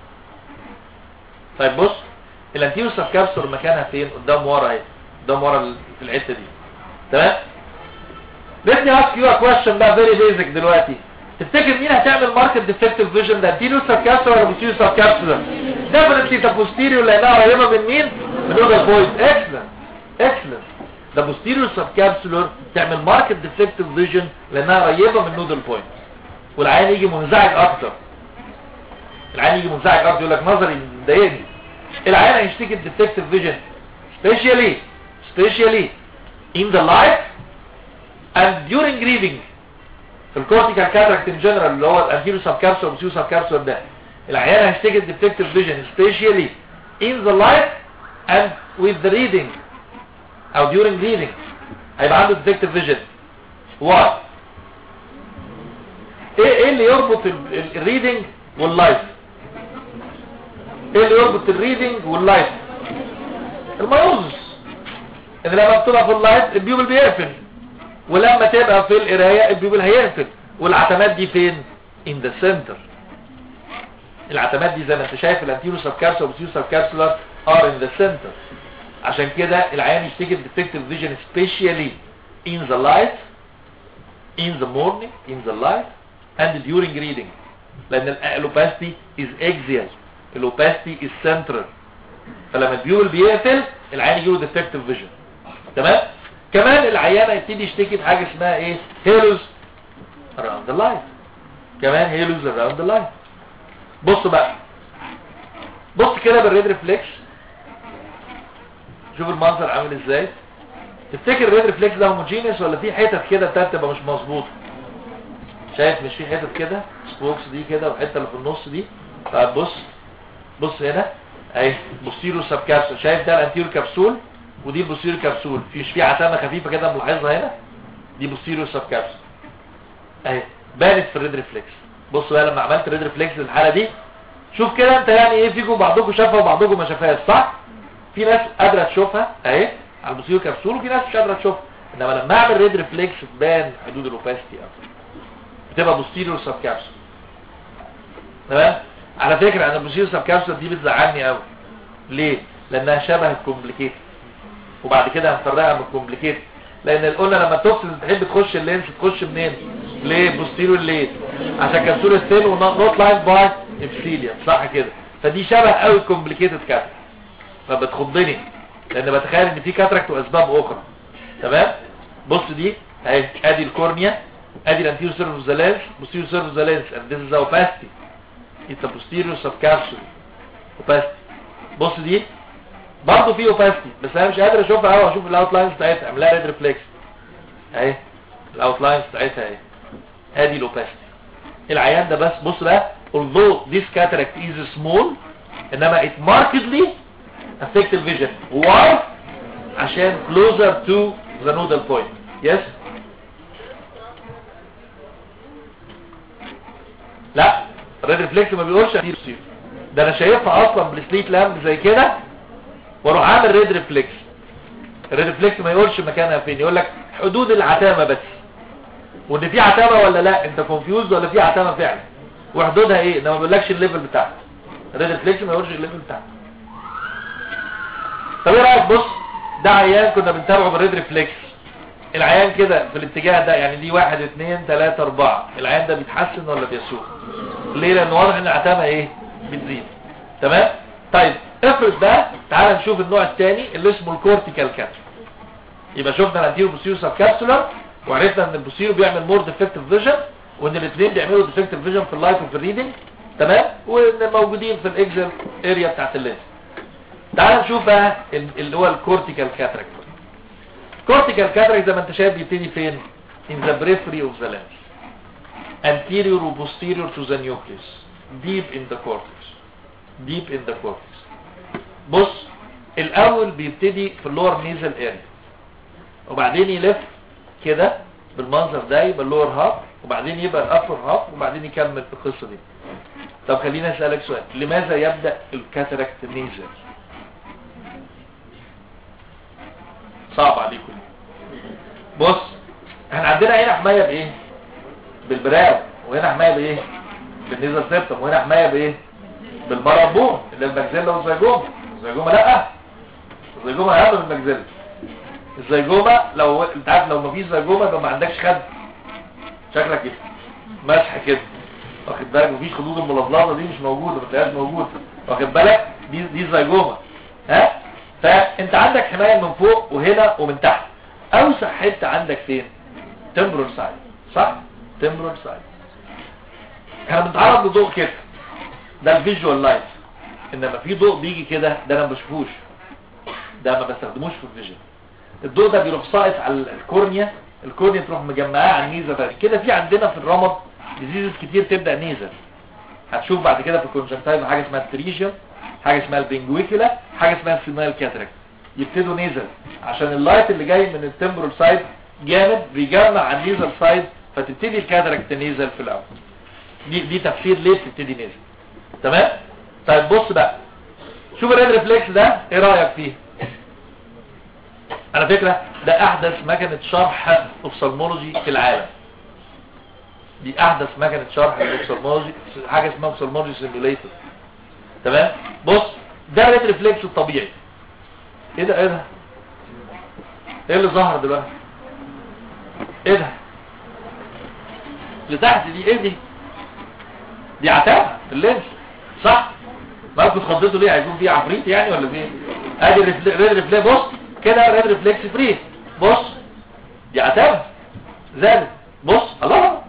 طيب بص الانتيرو سب كابسول مكانها فين قدام ورا اهي قدام ورا ال- في الحته دي تمام let me ask you a question بقى very basic دلوقتي تفتكر مين هتعمل ماركت ديفكتيف فيجن ده انتيرو سب كابسول ولا بوستيريو سب كابسول definitely ده بوستيريو لانها قريبه من مين من نودال بوينت اكسلنت اكسلنت ده بوستيريو سب كابسولر تعمل ماركت ديفكتيف فيجن لانها قريبه من نودال بوينت والعيان يجي منزعج اكتر العيان يجي منزعج اكتر يقول لك نظري مضايقني العيان هيشتكي الديفكتيف فيجن سبيشالي سبيشالي in the light and during reading في الكورتيكال كاتراكت ان جنرال اللي هو الانتيرو سب كابسول والسيو سب كابسول ده العيان هيشتكي الديفكتيف فيجن سبيشالي in the light and with the reading او during reading هيبقى عنده defective vision why ايه ايه اللي يربط الريدنج واللايف ايه اللي يربط الريدنج واللايف المايوزس ان لما بتبقى في اللايت البيوبل بيقفل ولما تبقى في القرايه البيوبل هيقفل والعتمات دي فين in the center العتمات دي زي ما انت شايف الانتيرو سب كابسول والسيو سب كابسولار ار in the center عشان كده العيان يشتكي الديتكتيف فيجن سبيشالي in the light in the morning in the light and during reading لان الاوباستي is axial الاوباستي is central فلما البيول بيقفل العيان يجيله ديتكتيف فيجن تمام كمان العيانه يبتدي يشتكي بحاجه اسمها ايه هيلوز around the line كمان هيلوز around the line بصوا بقى بص كده بالريد ريفلكس شوف المنظر عامل ازاي تفتكر الريد ريفلكس ده هوموجينيوس ولا في حتت كده بتاعت تبقى مش مظبوطه شايف مش في حتت كده سبوكس دي كده والحته اللي في النص دي طيب بص بص هنا اهي بوستيرو سب كابسول شايف ده الانتيرو كبسول ودي البوستيرو كبسول في مش في عتامه خفيفه كده ملاحظها هنا دي بوستيرو سب كابسول اهي بانت في الريد ريفلكس بص بقى لما عملت الريد ريفلكس للحاله دي شوف كده انت يعني ايه فيكم بعضكم شافها وبعضكم ما شافهاش صح في ناس قادره تشوفها اهي على البوستيرو كبسول وفي ناس مش قادره تشوفها انما لما اعمل ريد ريفلكس تبان حدود الاوباستي اكتر بتبقى بوستيريور سب كابسول تمام على فكره انا البوستيريور سب كابسول دي بتزعلني قوي ليه لانها شبه الكومبليكيت وبعد كده هنفرقها من الكومبليكيت لان قلنا لما توكسين تحب تخش اللينس تخش منين ليه بوستيريور ليه عشان كبسول الثين ونوت لاين باي ابسيليوم صح كده فدي شبه قوي الكومبليكيتد كاتراكت فبتخضني لان بتخيل ان في كاتراكت واسباب اخرى تمام بص دي اهي ادي الكورنيا ادي الانتيريور سيرفس اوف ذا لينس posterior surface of the lens and this is the opacity it's a posterior subcapsule opacity بص دي برضه في opacity بس انا مش قادر اشوفها قوي اشوف الاوتلاينز بتاعتها اعملها ريد ريفلكس اهي الاوتلاينز بتاعتها اهي ادي الاوباسيتي العيان ده بس بص بقى although this cataract is small انما it markedly affect the vision why عشان closer to the nodal point yes لا الريد ريفلكس ما بيقولش كتير بصير ده انا شايفها اصلا بالسليت لامب زي كده واروح عامل ريد ريفلكس الريد ريفلكس ما يقولش مكانها فين يقول لك حدود العتامه بس وان في عتامه ولا لا انت كونفيوز ولا في عتامه فعلا وحدودها ايه ده ما بيقولكش الليفل بتاعها الريد ريفلكس ما يقولش الليفل بتاعها طب ايه رايك بص ده عيان كنا بنتابعه بالريد ريفلكس العيان كده في الاتجاه ده يعني دي واحد اتنين تلاتة اربعة العيان ده بيتحسن ولا بيسوء ليه لان واضح ان العتامة ايه بتزيد تمام طيب افرض ده تعال نشوف النوع الثاني اللي اسمه الكورتيكال كاتر يبقى شفنا الانتيرو بوستيرو سب كابسولار وعرفنا ان البوستيرو بيعمل مور ديفكتيف فيجن وان الاثنين بيعملوا ديفكتيف فيجن في اللايف وفي الريدنج تمام وان موجودين في الاكزل اريا بتاعت اللينس تعال نشوف بقى اللي هو الكورتيكال كاتراكت كورتيكال كاتراكت زي ما انت شايف بيبتدي فين in the periphery of the lens anterior و posterior to the nucleus deep in the cortex deep in the cortex بص الاول بيبتدي في اللور نيزل اريا وبعدين يلف كده بالمنظر ده يبقى اللور هاف وبعدين يبقى الابر هاف وبعدين يكمل في القصه دي طب خليني اسالك سؤال لماذا يبدا الكاتراكت نيزل صعب عليكم بص احنا عندنا هنا حمايه بايه بالبراو وهنا حمايه بايه بالنيزل سيبتم وهنا حمايه بايه بالمربون اللي المجزله والزيجوما الزيجوما لا الزيجوما اهم من المجزله الزيجوما لو انت عارف لو مفيش زيجوما يبقى ما عندكش خد شكلك كده مسح كده واخد بالك مفيش خدود الملظلظه دي مش موجوده ما تلاقيهاش موجوده واخد بالك دي دي زيجوما ها فانت عندك حمايه من فوق وهنا ومن تحت اوسع حته عندك فين تمبرال سايد صح تمبرال سايد احنا بنتعرض لضوء كده ده الفيجوال لايت انما في ضوء بيجي كده ده انا ما بشوفوش ده ما بستخدموش في الفيجن الضوء ده بيروح ساقط على الكورنيا الكورنيا تروح مجمعاه على النيزه كده في عندنا في الرمد ديزيزز كتير تبدا نيزل هتشوف بعد كده في الكونجنتايف حاجه اسمها التريشيا حاجه اسمها البنجويكولا حاجه اسمها السيمال كاتراكت يبتدوا نيزل عشان اللايت اللي جاي من التمبرال سايد جامد بيجمع على النيزل سايد فتبتدي الكاتراكت تنيزل في الاول دي دي تفسير ليه بتبتدي نيزل تمام طيب بص بقى شوف الريد ريفلكس ده ايه رايك فيه على فكره ده احدث مكنه شرح اوفثالمولوجي في العالم دي احدث مكنه شرح الاوفثالمولوجي حاجه اسمها اوفثالمولوجي سيميوليتر تمام بص ده الريد ريفلكس الطبيعي ايه ده ايه ده ايه اللي ظهر دلوقتي ايه ده اللي تحت دي ايه دي دي عتابه في اللينس صح ما كنت خضيته ليه هيكون فيه عفريت يعني ولا فيه ادي الريد ريفلكس بص كده ريد ريفلكس فري بص دي عتاب زادت بص الله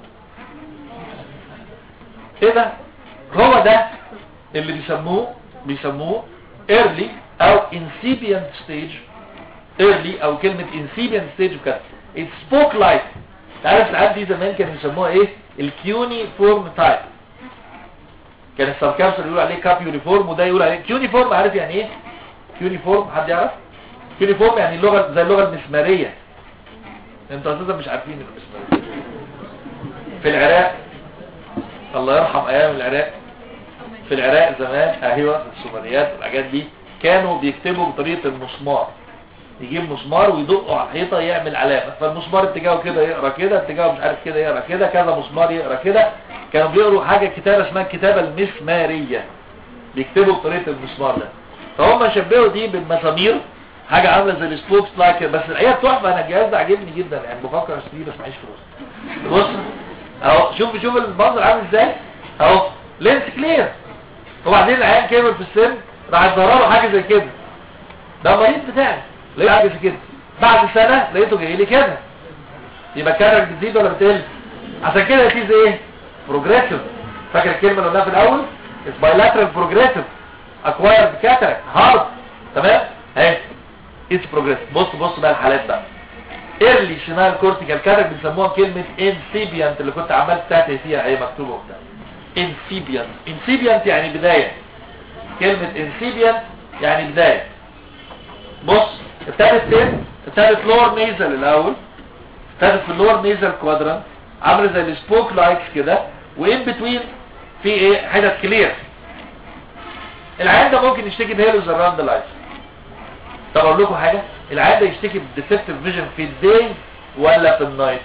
ايه ده هو ده اللي بيسموه بيسموه early او incipient stage early او كلمة incipient stage كده it spoke like تعرف العاب دي زمان كانوا يسموها ايه الكيوني فورم تايب كان السبكانسر يقول عليه كاب يونيفورم وده يقول عليه كيونيفورم عارف يعني ايه كيونيفورم حد يعرف كيونيفورم يعني اللغة زي اللغة المسمارية انتوا اساسا مش عارفين المسمارية في العراق الله يرحم ايام العراق في العراق زمان ايوه في الصوماليات والحاجات دي كانوا بيكتبوا بطريقه المسمار يجيب مسمار ويدقه على الحيطه يعمل علامه فالمسمار اتجاهه كده يقرا كده اتجاهه مش عارف كده يقرا كده كذا مسمار يقرا كده كانوا بيقروا حاجه كتابه اسمها الكتابه المسماريه بيكتبوا بطريقه المسمار ده فهم شبهوا دي بالمسامير حاجه عامله زي السلوبس لايك بس الحقيقه تحفه انا الجهاز ده عاجبني جدا يعني بفكر اشتريه بس معيش فلوس بص اهو شوف شوف المنظر عامل ازاي اهو لينس كلير وبعدين العيان كبر في السن راح ظهر له حاجه زي كده ده المريض بتاعي لقيت حاجه زي كده بعد سنه لقيته جاي لي كده يبقى الكارك بتزيد ولا بتقل عشان كده في زي ايه بروجريسيف فاكر الكلمه اللي قلناها في الاول it's bilateral progressive acquired cataract hard تمام اهي it's progressive بص بص بقى الحالات بقى early شمال كورتيكال cataract بنسموها كلمه incipient اللي كنت عمال تحت فيها اهي مكتوبه وبتاع incipient incipient يعني بداية كلمة incipient يعني بداية بص ابتدت فين ابتدت لور نيزل الاول ابتدت في اللور نيزل كوادرانت عامله زي السبوك لايكس كده وان بتوين في ايه حتت كلير العيان ده ممكن يشتكي بهيلوز اراوند لايف طب اقول لكم حاجه العيان ده يشتكي بديفكتيف فيجن في الداي ولا في النايت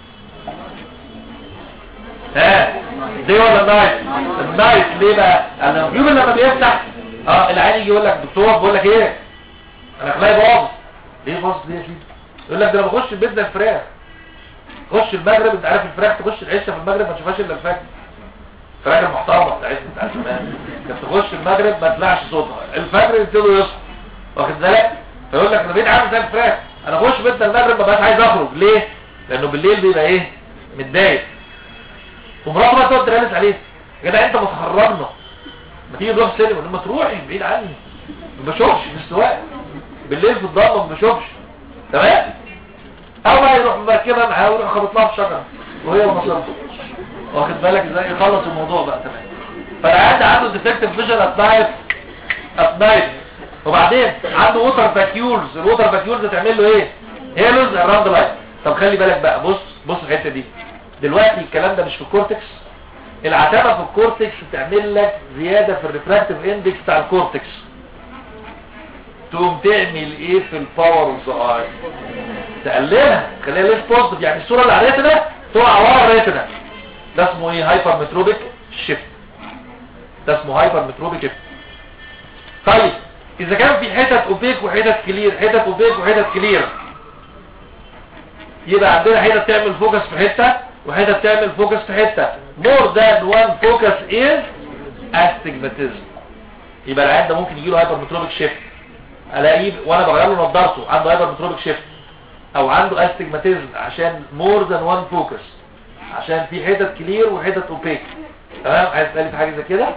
ها دي ولا نايت النايت ليه بقى انا اليوم لما بيفتح اه العيان يجي يقول لك دكتور بقول لك ايه انا خلايا باظ ليه باظ ليه يا سيدي يقول لك ده انا بخش البيت ده الفراخ خش المغرب انت عارف الفراخ تخش العشه في المغرب ما تشوفهاش الا الفجر الفراخ المحترمه بتاعتنا بتاعت زمان كانت تخش المغرب ما تطلعش صوتها الفجر يبتدوا يصحوا واخد بالك فيقول لك انا بقيت عامل زي الفراخ انا اخش بيتنا المغرب ما بقاش عايز اخرج ليه لانه بالليل بيبقى ايه متضايق ومراته بقى تقعد ترنس عليه يا جدع انت متخرجنا ما تيجي نروح سينما لما تروحي بعيد عني ما بشوفش في السواق بالليل في الضلمه ما بشوفش تمام او بقى يروح مركبها معاه ويروح خبط لها في شجره وهي ومصرفه واخد بالك ازاي يخلص الموضوع بقى تمام فالعيال ده عنده ديتكتيف فيجن ات نايت ات نايت وبعدين عنده ووتر فاكيولز الووتر فاكيولز هتعمل له ايه هيلوز اراوند لايت طب خلي بالك بقى بص بص الحته دي دلوقتي الكلام ده مش في الكورتكس العتبه في الكورتكس بتعمل لك زياده في الريفراكتيف اندكس بتاع الكورتكس تقوم تعمل ايه في الباور اوف ذا اي تقللها خليها ليس بوزيتيف يعني الصوره اللي على الريتنا تقع ورا الريتنا ده اسمه ايه هايبر متروبيك شيفت ده اسمه هايبر متروبيك شيفت طيب اذا كان في حتت اوبيك وحتت كلير حتت اوبيك وحتت كلير يبقى عندنا حتت تعمل فوكس في حته وحتت تعمل فوكس في حته more than one focus is astigmatism يبقى العيان ده ممكن يجيله هايبر متروبيك شيفت الاقيه وانا بغير له نضارته عنده هايبر متروبيك شيفت او عنده استجماتيزم عشان مور ذان وان فوكس عشان في حتت كلير وحتت اوبيك تمام عايز تقلي في حاجه زي كده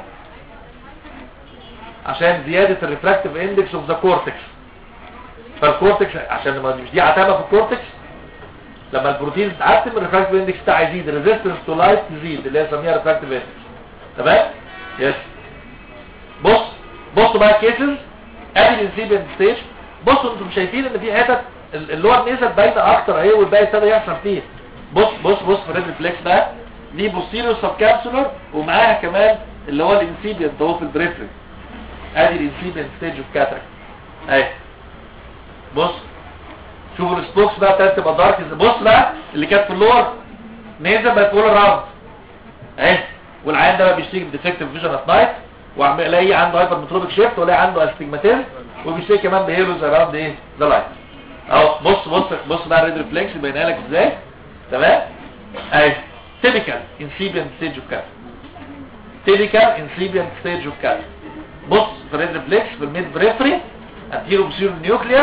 عشان زياده الريفراكتيف اندكس اوف ذا كورتكس فالكورتكس عشان ما مش دي عتبه في الكورتكس لما البروتين تتعتم الريفراكتيف اندكس بتاعها يزيد الريزيستنس تو لايت تزيد اللي هي بنسميها ريفراكتيف اندكس تمام يس بص بصوا بقى الكيسز ادي الانسيبنت ستيج بصوا انتم شايفين ان في حتت اللي هو النسب باينه اكتر اهي والباقي ابتدى يحصل فيه بص بص بص في الريد فليكس ده دي بوستيريو سب كابسولر ومعاها كمان اللي هو الانسيبينت اهو في البريفري ادي الانسيبينت ستيج اوف كاتراكت اهي بص شوفوا السبوكس بقى ابتدت تبقى دارك بص بقى اللي كانت في اللور نيزل بقت فول راوند اهي والعيان ده بقى بيشتكي بديفكتيف فيجن ات نايت والاقي عنده هايبر متروبيك شيفت والاقي عنده استجماتيزم وبيشتكي كمان بهيروز اراوند ايه ذا لايت اهو بص بص بص بقى الريد ريفلكس يبينها لك ازاي تمام اهي تيبيكال انسيبيانت ستيج اوف كات تيبيكال انسيبيانت ستيج اوف كات بص في الريد ريفلكس في الميد بريفري انتيرو بسيرو نيوكليوس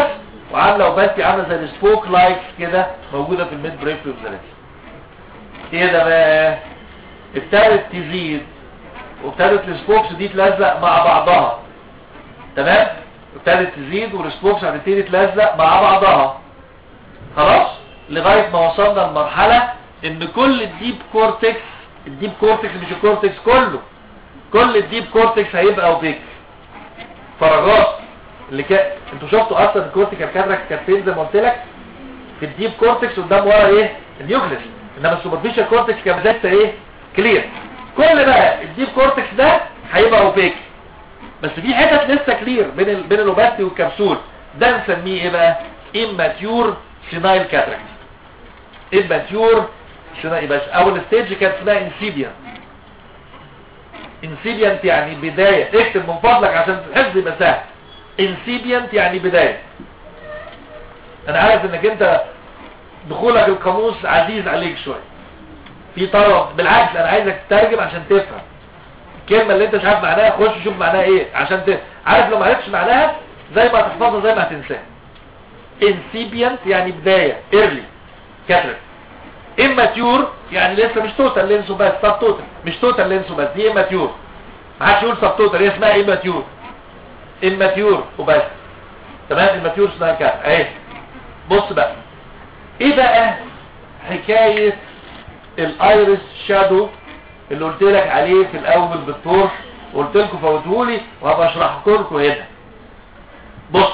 وعامله وباتي عامله زي السبوك لايكس كده موجوده في الميد بريك اوف ايه ده بقى ابتدت تزيد وابتدت السبوكس دي تلزق مع بعضها تمام ابتدت تزيد والسبوكس هتبتدي تلزق مع بعضها خلاص لغايه ما وصلنا لمرحله ان كل الديب كورتكس الديب كورتكس مش الكورتكس كله كل الديب كورتكس هيبقى اوبيك فراغات اللي كان انتوا شفتوا اصلا الكورتيكال كاتراك كانت فين زي ما قلت لك في الديب كورتكس قدام ورا ايه النيوكليس انما السوبرفيشال كورتكس كان لسه ايه كلير كل بقى الديب كورتكس ده هيبقى اوبيك بس في حتت لسه كلير بين ال... بين الاوباستي والكبسول ده نسميه ايه بقى اماتيور سينايل كاتراكت اماتيور سينايل يبقى اول ستيج كانت اسمها انسيبيا انسيبيانت يعني بداية اكتب من فضلك عشان الحفظ يبقى سهل انسيبيانت يعني بداية انا عارف انك انت دخولك القاموس عزيز عليك شوية في طرف بالعكس انا عايزك تترجم عشان تفهم الكلمة اللي انت مش عارف معناها خش شوف معناها ايه عشان ت... عارف لو ما عرفتش معناها زي ما هتحفظها زي ما هتنساها انسيبيانت يعني بداية early كاترك immature يعني لسه مش توتال لينسو بس سب توتال مش توتال لينسو بس دي immature ما حدش يقول سب توتال هي اسمها immature immature وبس تمام immature اسمها كده اهي بص بقى ايه بقى حكاية الايرس شادو اللي قلت لك عليه في الاول بالطور وقلت لكم فوتهولي وهبقى اشرحه لكم هنا بص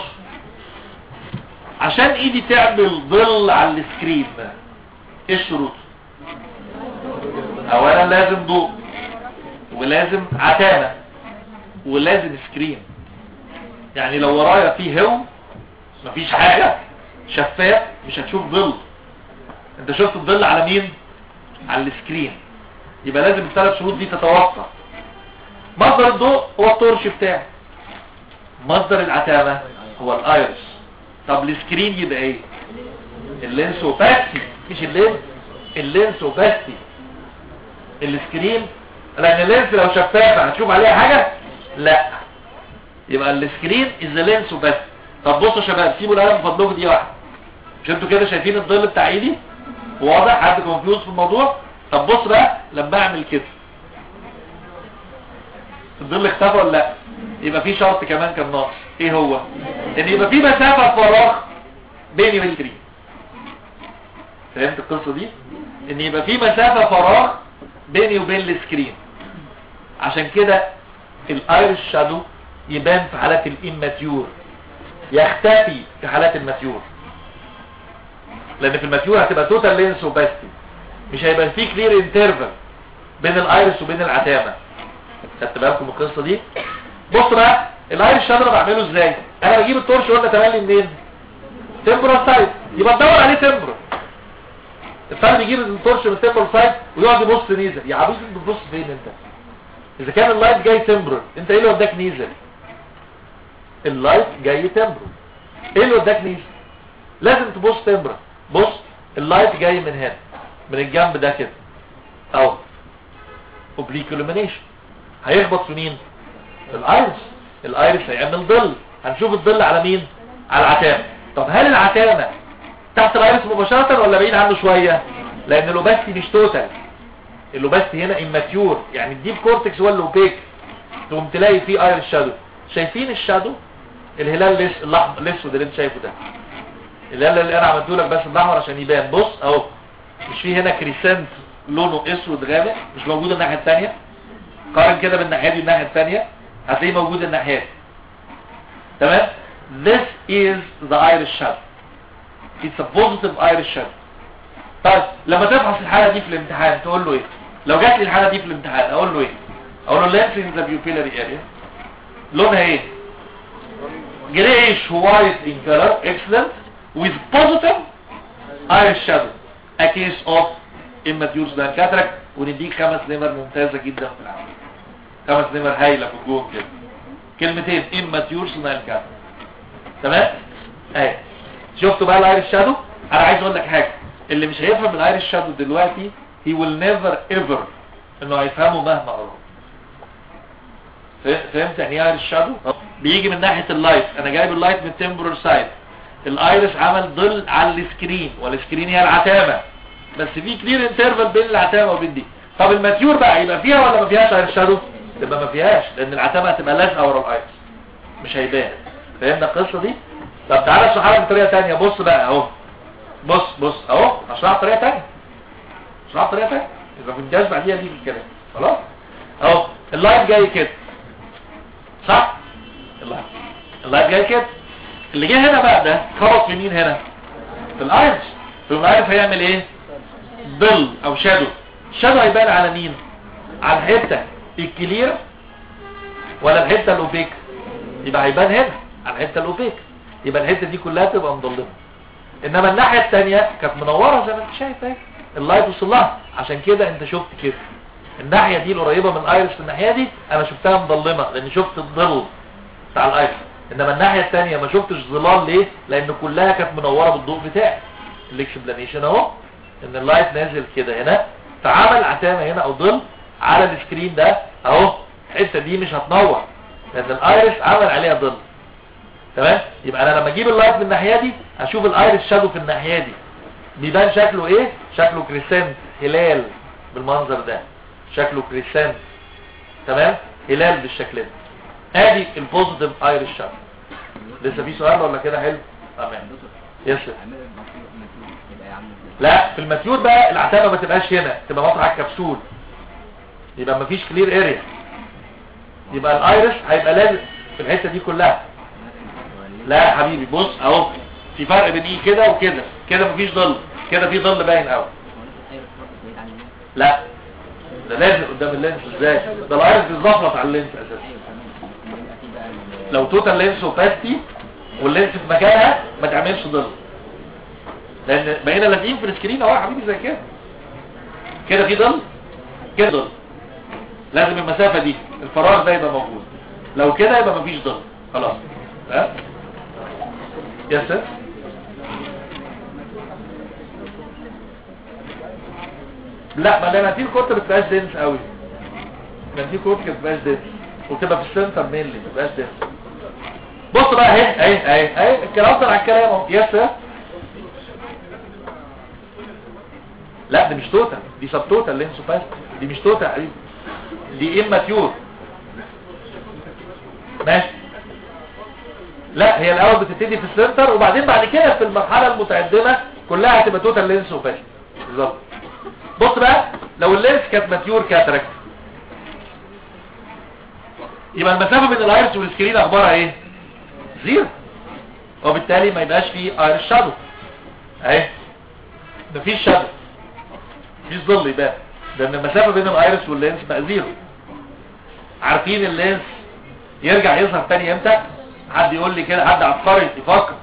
عشان ايدي تعمل ظل على السكرين بقى ايه الشروط اولا لازم ضوء ولازم عتامة ولازم سكرين يعني لو ورايا فيه هو مفيش حاجة شفاف مش هتشوف ظل انت شفت الظل على مين على السكرين يبقى لازم الثلاث شروط دي تتوفر مصدر الضوء هو الطرش بتاعي مصدر العتامة هو الايرس طب السكرين يبقى ايه اللينس وباستي مش اللينس اللينس وباستي السكرين لان اللينس لو شفافة هتشوف عليها حاجة لا يبقى السكرين از لينس وباستي طب بصوا يا شباب سيبوا القلم بفضلكم دي واحدة مش انتوا كده شايفين الظل بتاع ايدي واضح حد كونفيوز في الموضوع طب بص بقى لما اعمل كده الظل اختفى ولا لا يبقى في شرط كمان كان ناقص ايه هو ان يبقى في مسافة فراغ بيني وبين السكرين فهمت القصة دي ان يبقى في مسافة فراغ بيني وبين السكرين عشان كده الايرس شادو يبان في حالات الاماتيور يختفي في حالات الماتيور لان في الماتيور هتبقى توتال لينس وباستي مش هيبقى في كلير انترفال بين الايرس وبين العتامة خدت بالكم من القصة دي بص بقى الايرس شادو انا بعمله ازاي انا بجيب التورش قلنا تملي منين تمبرال سايد يبقى ندور عليه تمبرال الفرد يجيب التورش من التمبرال سايد ويقعد يبص نيزل يا عبيط انت بتبص فين انت اذا كان اللايت جاي تمبرال انت ايه اللي وداك نيزل اللايت جاي تمبرال ايه اللي وداك نيزل لازم تبص تمبرال بص اللايت جاي من هنا من الجنب ده كده اهو اوبليك illumination هيخبط في مين الايرس الايرس هيعمل ظل هنشوف الظل على مين على العتامة طب هل العتامة تحت الايرس مباشرة ولا بعيد عنه شوية لان الاوباستي مش توتال الاوباستي هنا اماتيور يعني الديب كورتكس هو الاوبيك تقوم تلاقي فيه ايرس شادو شايفين الشادو الهلال لس الاحمر الاسود اللي انت شايفه ده الهلال اللي انا عملته لك بس الاحمر عشان يبان بص اهو مش في هنا كريسنت لونه اسود غامق مش موجود الناحيه الثانيه قارن كده بالناحيه دي الناحيه الثانيه هتلاقيه موجود الناحيه دي تمام this is the Irish shadow it's a positive Irish shadow طيب لما تفحص الحالة دي في الامتحان تقول له ايه لو جات لي الحالة دي في الامتحان اقول له ايه اقول له length in the pupillary area لونها ايه grayish white in color excellent with positive Irish shadow a case of immature sudden cataract ونديك خمس نمر ممتازة جدا في العمل خمس نمر هايلة في الجون كده كلمتين immature sudden cataract تمام اهي شفتوا بقى الايرش شادو انا عايز اقول لك حاجه اللي مش هيفهم الايرش شادو دلوقتي he will never ever انه هيفهمه مهما قرا فهمت يعني ايه ايرش شادو بيجي من ناحيه اللايت انا جايب اللايت من التمبرال سايد الايرس عمل ظل على السكرين والسكرين هي العتامة بس في كلير انترفال بين العتامة وبين دي طب الماتيور بقى يبقى فيها ولا ما فيهاش ايرس شادو تبقى ما فيهاش لان العتامة هتبقى لازقه ورا الايرس مش هيبان فهمنا القصة دي طب تعالى اشرحها لك بطريقة تانية بص بقى اهو بص بص اهو هشرحها بطريقة تانية اشرحها بطريقة تانية اذا كنت جاز بعديها دي في الكلام خلاص اهو اللايت جاي كده صح اللايت اللايت جاي كده اللي جه هنا بقى ده خبط في مين هنا في الايرس في الايرس هيعمل ايه ظل او شادو الشادو هيبان على مين على الحته الكلير ولا الحته الاوبيك يبقى هيبان هنا على الحته الاوبيك يبقى الحته دي كلها تبقى مظلمه انما الناحيه الثانيه كانت منوره زي ما انت شايف اهي اللايت وصل لها عشان كده انت شفت كده الناحيه دي القريبه من الايرس الناحيه دي انا شفتها مظلمه لان شفت الظل بتاع الايرس انما الناحيه الثانيه ما شفتش ظلال ليه لان كلها كانت منوره بالضوء بتاعي الاكسبلانيشن اهو ان اللايت نازل كده هنا فعمل عتامه هنا او ظل على السكرين ده اهو الحته دي مش هتنور لان الايرس عمل عليها ظل تمام يبقى انا لما اجيب اللايت من الناحيه دي اشوف الايرس شادو في الناحيه دي بيبان شكله ايه شكله كريسنت هلال بالمنظر ده شكله كريسنت تمام هلال بالشكل ده ادي البوزيتيف ايرس شادو لسه في سؤال ولا كده حلو تمام يسر لا في الماتيور بقى العتامه ما تبقاش هنا تبقى مطرح الكبسول يبقى مفيش كلير اريا يبقى الايرس هيبقى لازم في الحته دي كلها لا يا حبيبي بص اهو في فرق بين ايه كده وكده كده مفيش ظل كده في ظل باين قوي لا ده لازم قدام اللينس ازاي ده الايرس بيتزفلط على اللينس اساسا لو توتال لينس وباستي واللينس في مكانها ما تعملش ظل لان بقينا لازقين في السكرين اهو يا حبيبي زي كده كده في ظل كده ظل لازم المسافه دي الفراغ ده يبقى موجود لو كده يبقى مفيش ظل خلاص ها يس سر لا ما المناتيل كنت بتبقاش دنس قوي المناتيل كنت بتبقاش دنس وتبقى في السنتر مينلي ما بتبقاش دنس بص بقى اهي اهي اهي اهي الكلام طلع الكلام اهو يس سر لا دي مش توتال دي سب توتال لينسو باست دي مش توتال يا حبيبي دي اماتيور ماشي لا هي الاول بتبتدي في السنتر وبعدين بعد كده في المرحله المتقدمه كلها هتبقى توتال لينس وفاشل بالظبط بص بقى لو اللينس كانت ماتيور كاتراكت يبقى المسافه بين الايرس والسكرين اخبارها ايه زيرو وبالتالي ما يبقاش فيه ايرس شادو اهي مفيش شادو مفيش ظل يبقى لان المسافه بين الايرس واللينس بقى زيرو عارفين اللينس يرجع يظهر تاني امتى حد يقول لي كده حد عبقري يفكر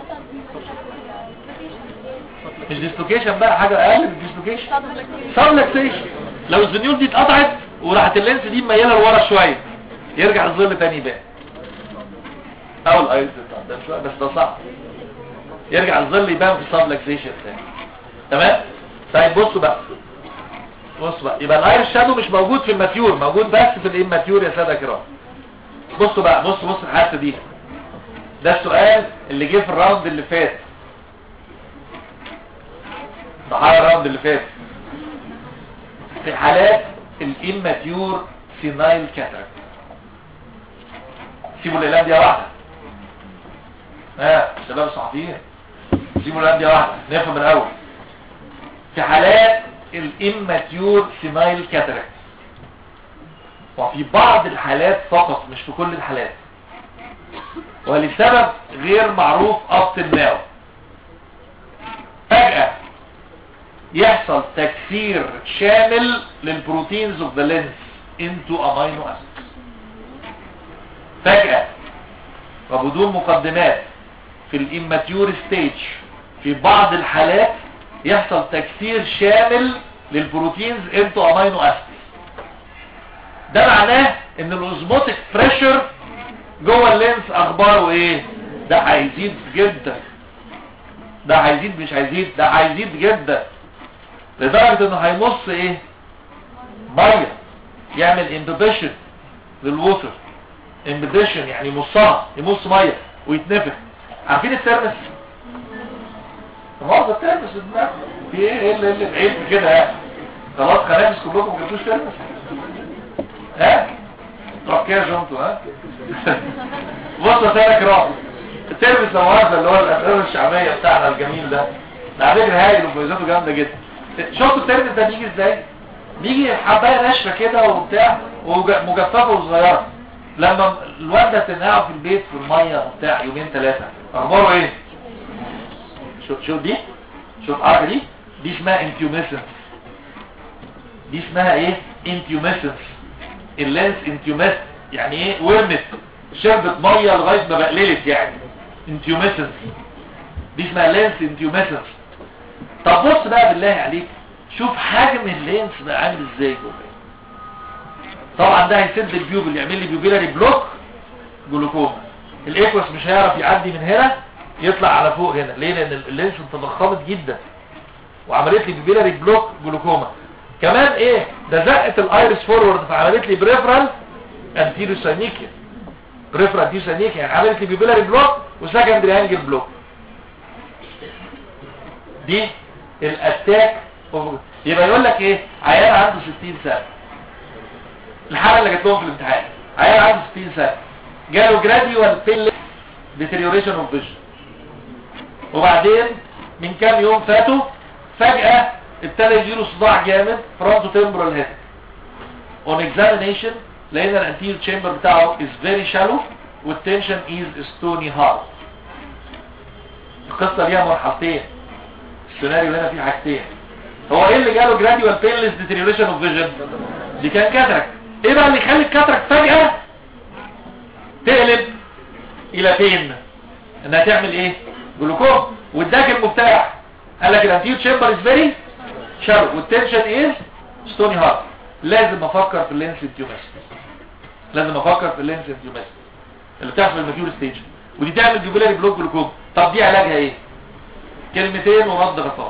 مش ديسلوكيشن بقى حاجه اقل من ديسلوكيشن سبلكسيشن لو الزنيول دي اتقطعت وراحت اللينس دي مياله لورا شويه يرجع الظل تاني يبان او الايرس ده شويه بس ده صعب يرجع الظل يبان في السبلكسيشن تاني تمام طيب بصوا بقى بص بقى يبقى الايرس شادو مش موجود في الماتيور موجود بس في الاماتيور يا ساده كرام بصوا بقى بص بص الحته دي ده السؤال اللي جه في الراوند اللي فات ضحايا الراوند اللي فات في حالات الاماتيور سينايل كاتراكت سيبوا الاعلام دي واحده ها شباب صحفيين سيبوا الاعلام دي واحده نفهم الاول في حالات الاماتيور سينايل كاتراكت وفي بعض الحالات فقط مش في كل الحالات ولسبب غير معروف up till now فجأة يحصل تكسير شامل للبروتينز of the lens into amino acids فجأة وبدون مقدمات في الاماتيور ستيج في بعض الحالات يحصل تكسير شامل للبروتينز into amino acids ده معناه ان الاوزموتيك بريشر جوه اللينس اخباره ايه ده هيزيد جدا ده هيزيد مش هيزيد ده هيزيد جدا لدرجة انه هيمص ايه مية يعمل امبيبيشن للووتر امبيبيشن يعني يمصها يمص مية ويتنفخ عارفين الترمس هو ده ترمس ده في ايه ايه اللي اللي بعيد كده يعني خلاص خنافس كلكم ما جبتوش ترمس ها طب كده جنتوا ها بصوا يا كرام الترمس لو هذا اللي هو الاسئله الشعبيه بتاعنا الجميل ده ده على فكره هايل ومميزاته جامده جدا شفتوا الترمس ده بيجي ازاي بيجي حبايه ناشفه كده وبتاع ومجففه وصغيره لما الوالده تنقعه في البيت في الميه وبتاع يومين ثلاثه اخباره ايه شوف شوف دي شوف عارفه دي دي اسمها انتيوميسنس دي اسمها ايه انتيوميسنس اللانس انتيوميس يعني ايه ورمت شربت ميه لغايه ما بقللت يعني انتيوميسنس دي اسمها لانس انتيوميسنس طب بص بقى بالله عليك شوف حجم اللينس بقى عامل ازاي جوه طبعا ده هيسد البيوبل يعمل لي بيوبيلاري بلوك جلوكوما الايكوس مش هيعرف يعدي من هنا يطلع على فوق هنا ليه لان اللينس تضخمت جدا وعملت لي بيبيلاري بلوك جلوكوما كمان ايه ده زقت الايرس فورورد فعملت لي بريفرال انتيريو سانيكيا بريفرال انتيريو سانيكيا يعني عملت لي بيبيلاري بلوك وسكندري انجل بلوك دي الاتاك يبقى يقول لك ايه عيان عنده 60 سنه الحاله اللي جات لهم في الامتحان عيان عنده 60 سنه جاله جراديوال فيل ديتريوريشن اوف فيجن وبعدين من كام يوم فاتوا فجأة ابتدى يجيله صداع جامد فرونتو تمبرال هيد اون اكزامينيشن لقينا الانتير تشامبر بتاعه از فيري شالو والتنشن از ستوني هارد القصه ليها مرحلتين السيناريو هنا فيه حاجتين هو ايه اللي جاله جراديوال بينلس ديتريوريشن اوف فيجن دي كان كاتراك ايه بقى اللي يخلي الكاتراك فجأة تقلب الى فين انها تعمل ايه جلوكوم واداك المفتاح قال لك الانتيو تشامبر از فيري شارو والتنشن از ستوني هارت لازم افكر في اللينس انتيوماس لازم افكر في اللينس انتيوماس اللي بتحصل في الماتيور ستيج ودي تعمل جوبيلاري بلوك جلوكوم طب دي علاجها ايه كلمتين ورد غطاء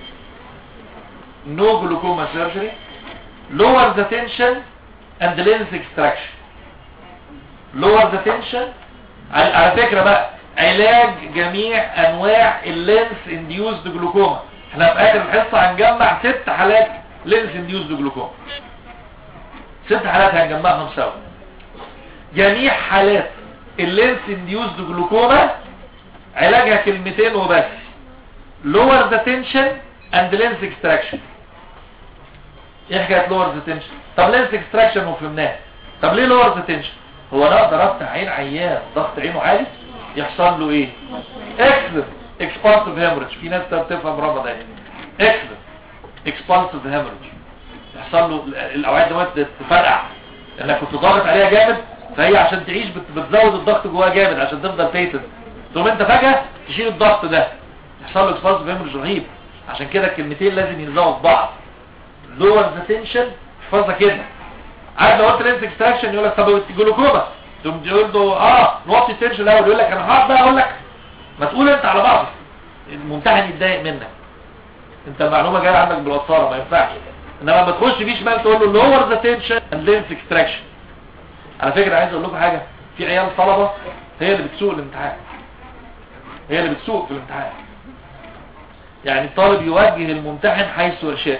no glaucoma surgery lower the tension and lens extraction lower the tension على على فكرة بقى علاج جميع انواع اللينس انديوزد جلوكوما احنا في اخر الحصة هنجمع ست حالات لينس انديوزد جلوكوما ست حالات هنجمعهم سوا جميع حالات اللينس انديوزد جلوكوما علاجها كلمتين وبس lower the tension and lens extraction ايه حكايه lower the tension طب lens extraction وفهمناها طب ليه lower the tension هو انا اقدر افتح عين عيان ضغط عينه عالي يحصل له ايه اكسلنت اكسبانسيف هيموريج في ناس بتفهم ربط ده اكسلنت اكسبانسيف هيموريج يحصل له الاوعيه الدمويه تفرقع لانك كنت ضاغط عليها جامد فهي عشان تعيش بت- بتزود الضغط جواها جامد عشان تفضل بيتن ثم انت فجاه تشيل الضغط ده يحصل له اكسبانسيف هيموريج رهيب عشان كده الكلمتين لازم يلزقوا في بعض لور ذا تنشن احفظها كده عارف لو قلت لينس اكستراكشن يقول لك طب جلوكوما تقوم تقول له اه نوطي التنشن الاول يقول لك انا هقعد بقى اقول لك ما تقول انت على بعض الممتحن يتضايق منك انت المعلومه جايه عندك بالوصاره ما ينفعش انما لما تخش بيه شمال تقول له لور ذا تنشن اند لينس اكستراكشن على فكره عايز اقول لكم حاجه في عيال طلبه هي اللي بتسوق الامتحان هي اللي بتسوق في الامتحان يعني الطالب يوجه الممتحن حيث يشاء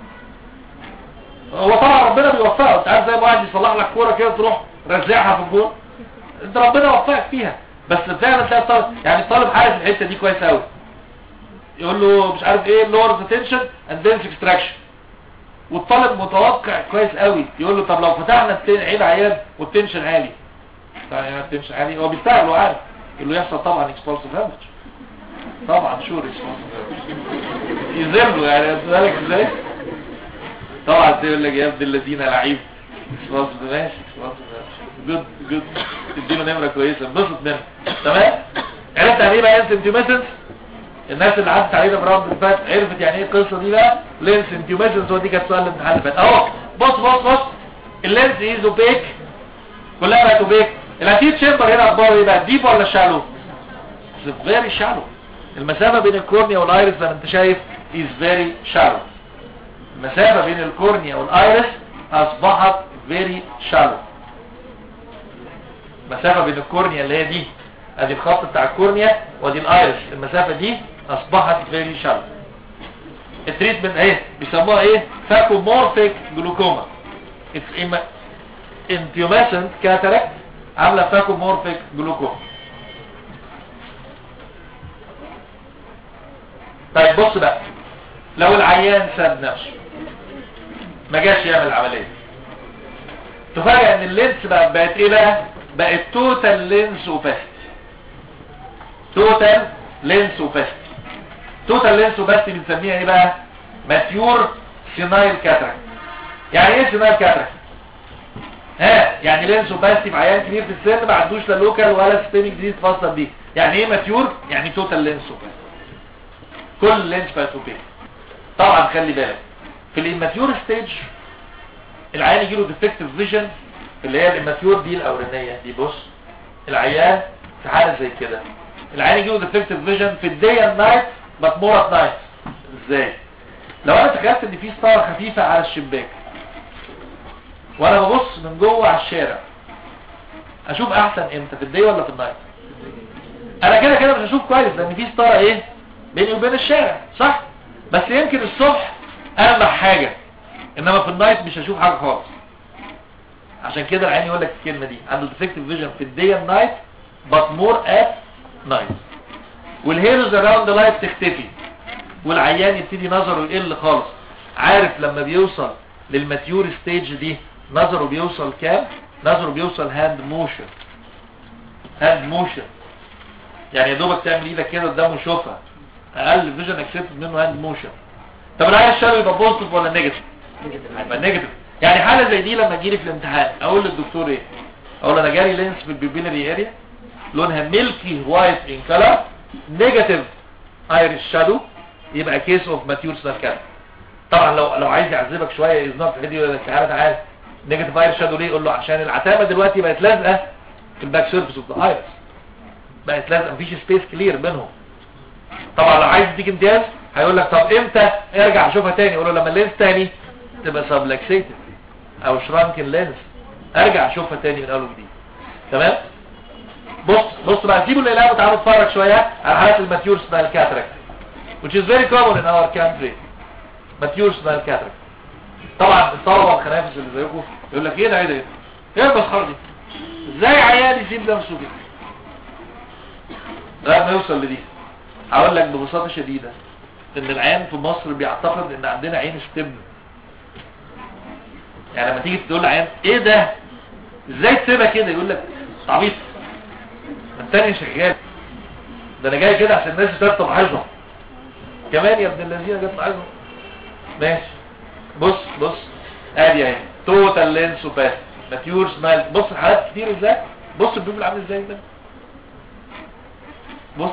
هو طبعا ربنا بيوفقه انت عارف زي ما واحد يصلح لك كوره كده تروح رزعها في الجول انت ربنا وفقك فيها بس فعلا تلاقي الطالب يعني الطالب عارف الحته دي كويس قوي يقول له مش عارف ايه لور تنشن اند دنس اكستراكشن والطالب متوقع كويس قوي يقول له طب لو فتحنا التن- عين عيان والتنشن عالي طبعا يعني التنشن عالي هو بيستاهل هو عارف يقول له يحصل طبعا اكسبولسيف هامج طبعا شور اكسبولسيف يذله يعني واخد بالك ازاي طبعا تقول لك يا ابن الذين لعيب خلاص ماشي خلاص جود جود تديله نمره كويسه انبسط منها تمام عرفت يعني ايه بقى انسنتيوميسنس الناس اللي عدت علينا في الراوند اللي فات عرفت يعني ايه القصه دي بقى لينس انتيوميسنس ودي كانت سؤال الامتحان اللي فات اهو بص بص بص اللينس از اوبيك كلها بقت اوبيك الانتير تشامبر هنا اخباره ايه بقى ديب ولا شالو فيري شالو المسافه بين الكورنيا والايرس زي ما انت شايف از فيري شالو المسافة بين الكورنيا والايرس اصبحت فيري شالو المسافة بين الكورنيا اللي هي دي ادي الخط بتاع الكورنيا ودي الايرس المسافة دي اصبحت فيري شالو التريتمنت ايه بيسموها ايه فاكومورفيك جلوكوما انتيوماسنت كاتاراكت عامله فاكومورفيك جلوكوما طيب بص بقى لو العيان ساب نفسه ما جاش يعمل عمليه تفاجئ ان اللينس بقى بقت ايه بقى بقت توتال لينس اوباستي توتال لينس اوباستي توتال لينس اوباستي بنسميها ايه بقى ماتيور سينايل كاتراكت يعني ايه سينايل كاتراكت ها يعني لينس اوباستي في عيان كبير في السن ما عندوش لا لوكال ولا سيستميك ديزيز خاصه بيه يعني ايه ماتيور يعني توتال لينس اوباستي كل لينس بقت اوباستي طبعا خلي بالك في الاماتيور ستيج العيان يجيله ديفكتيف فيجن اللي هي الاماتيور دي الاولانيه دي بص العيان في حاله زي كده العيان يجيله ديفكتيف فيجن في الدي اند نايت بس مور ات نايت ازاي لو انا تخيلت ان في ستاره خفيفه على الشباك وانا ببص من جوه على الشارع اشوف احسن امتى في الدي ولا في النايت انا كده كده مش هشوف كويس لان في ستاره ايه بيني وبين الشارع صح بس يمكن الصبح ألمح حاجة إنما في النايت مش هشوف حاجة خالص عشان كده العين يقول لك الكلمة دي عنده defective فيجن في الدي and night but more at night والهيروز around the light تختفي والعيان يبتدي نظره يقل خالص عارف لما بيوصل للماتيور ستيج دي نظره بيوصل كام نظره بيوصل هاند موشن هاند موشن يعني يا دوبك تعمل ايدك كده قدامه يشوفها اقل فيجن اكسبت منه هاند موشن طب العيان الشلو يبقى بوزيتيف ولا نيجاتيف يبقى نيجاتيف يعني حاله زي دي لما تجيلي في الامتحان اقول للدكتور ايه اقول انا جالي لينس في البيبيلري اريا لونها ميلكي وايت ان كلر نيجاتيف ايريش شادو يبقى كيس اوف ماتيور سنال طبعا لو لو عايز يعذبك شويه يزنق في فيديو تعالى تعالى نيجاتيف ايريش شادو ليه يقول له عشان العتامه دلوقتي بقت لازقه في الباك سيرفيس اوف ذا ايريس بقت لازقه مفيش سبيس كلير بينهم طبعا لو عايز يديك امتياز هيقول لك طب امتى ارجع اشوفها تاني يقول له لما اللينس تاني تبقى سبلكسيتد او شرانكن لينس ارجع اشوفها تاني من اول وجديد تمام بص بص بقى سيبوا الالعاب وتعالوا نتفرج شويه على حالات الماتيور سمال كاتراكت which is very common in our country ماتيور سمال كاتراكت طبعا الطلبه الخنافس اللي زيكم يقول لك ايه ده ايه ده ايه المسخره دي ازاي عيال يسيب نفسه كده لغايه ما يوصل لدي هقول لك ببساطه شديده ان العيان في مصر بيعتقد ان عندنا عين ستبن يعني لما تيجي تقول لعيان ايه ده ازاي تسيبها كده يقول لك عبيط ما التاني شغال ده انا جاي كده عشان الناس تطلب حاجه كمان يا ابن الذين جت حاجه ماشي بص بص ادي اهي توتال لينس وباس ماتيور سمال بص الحالات كتير ازاي بص البيبل عامل ازاي ده بص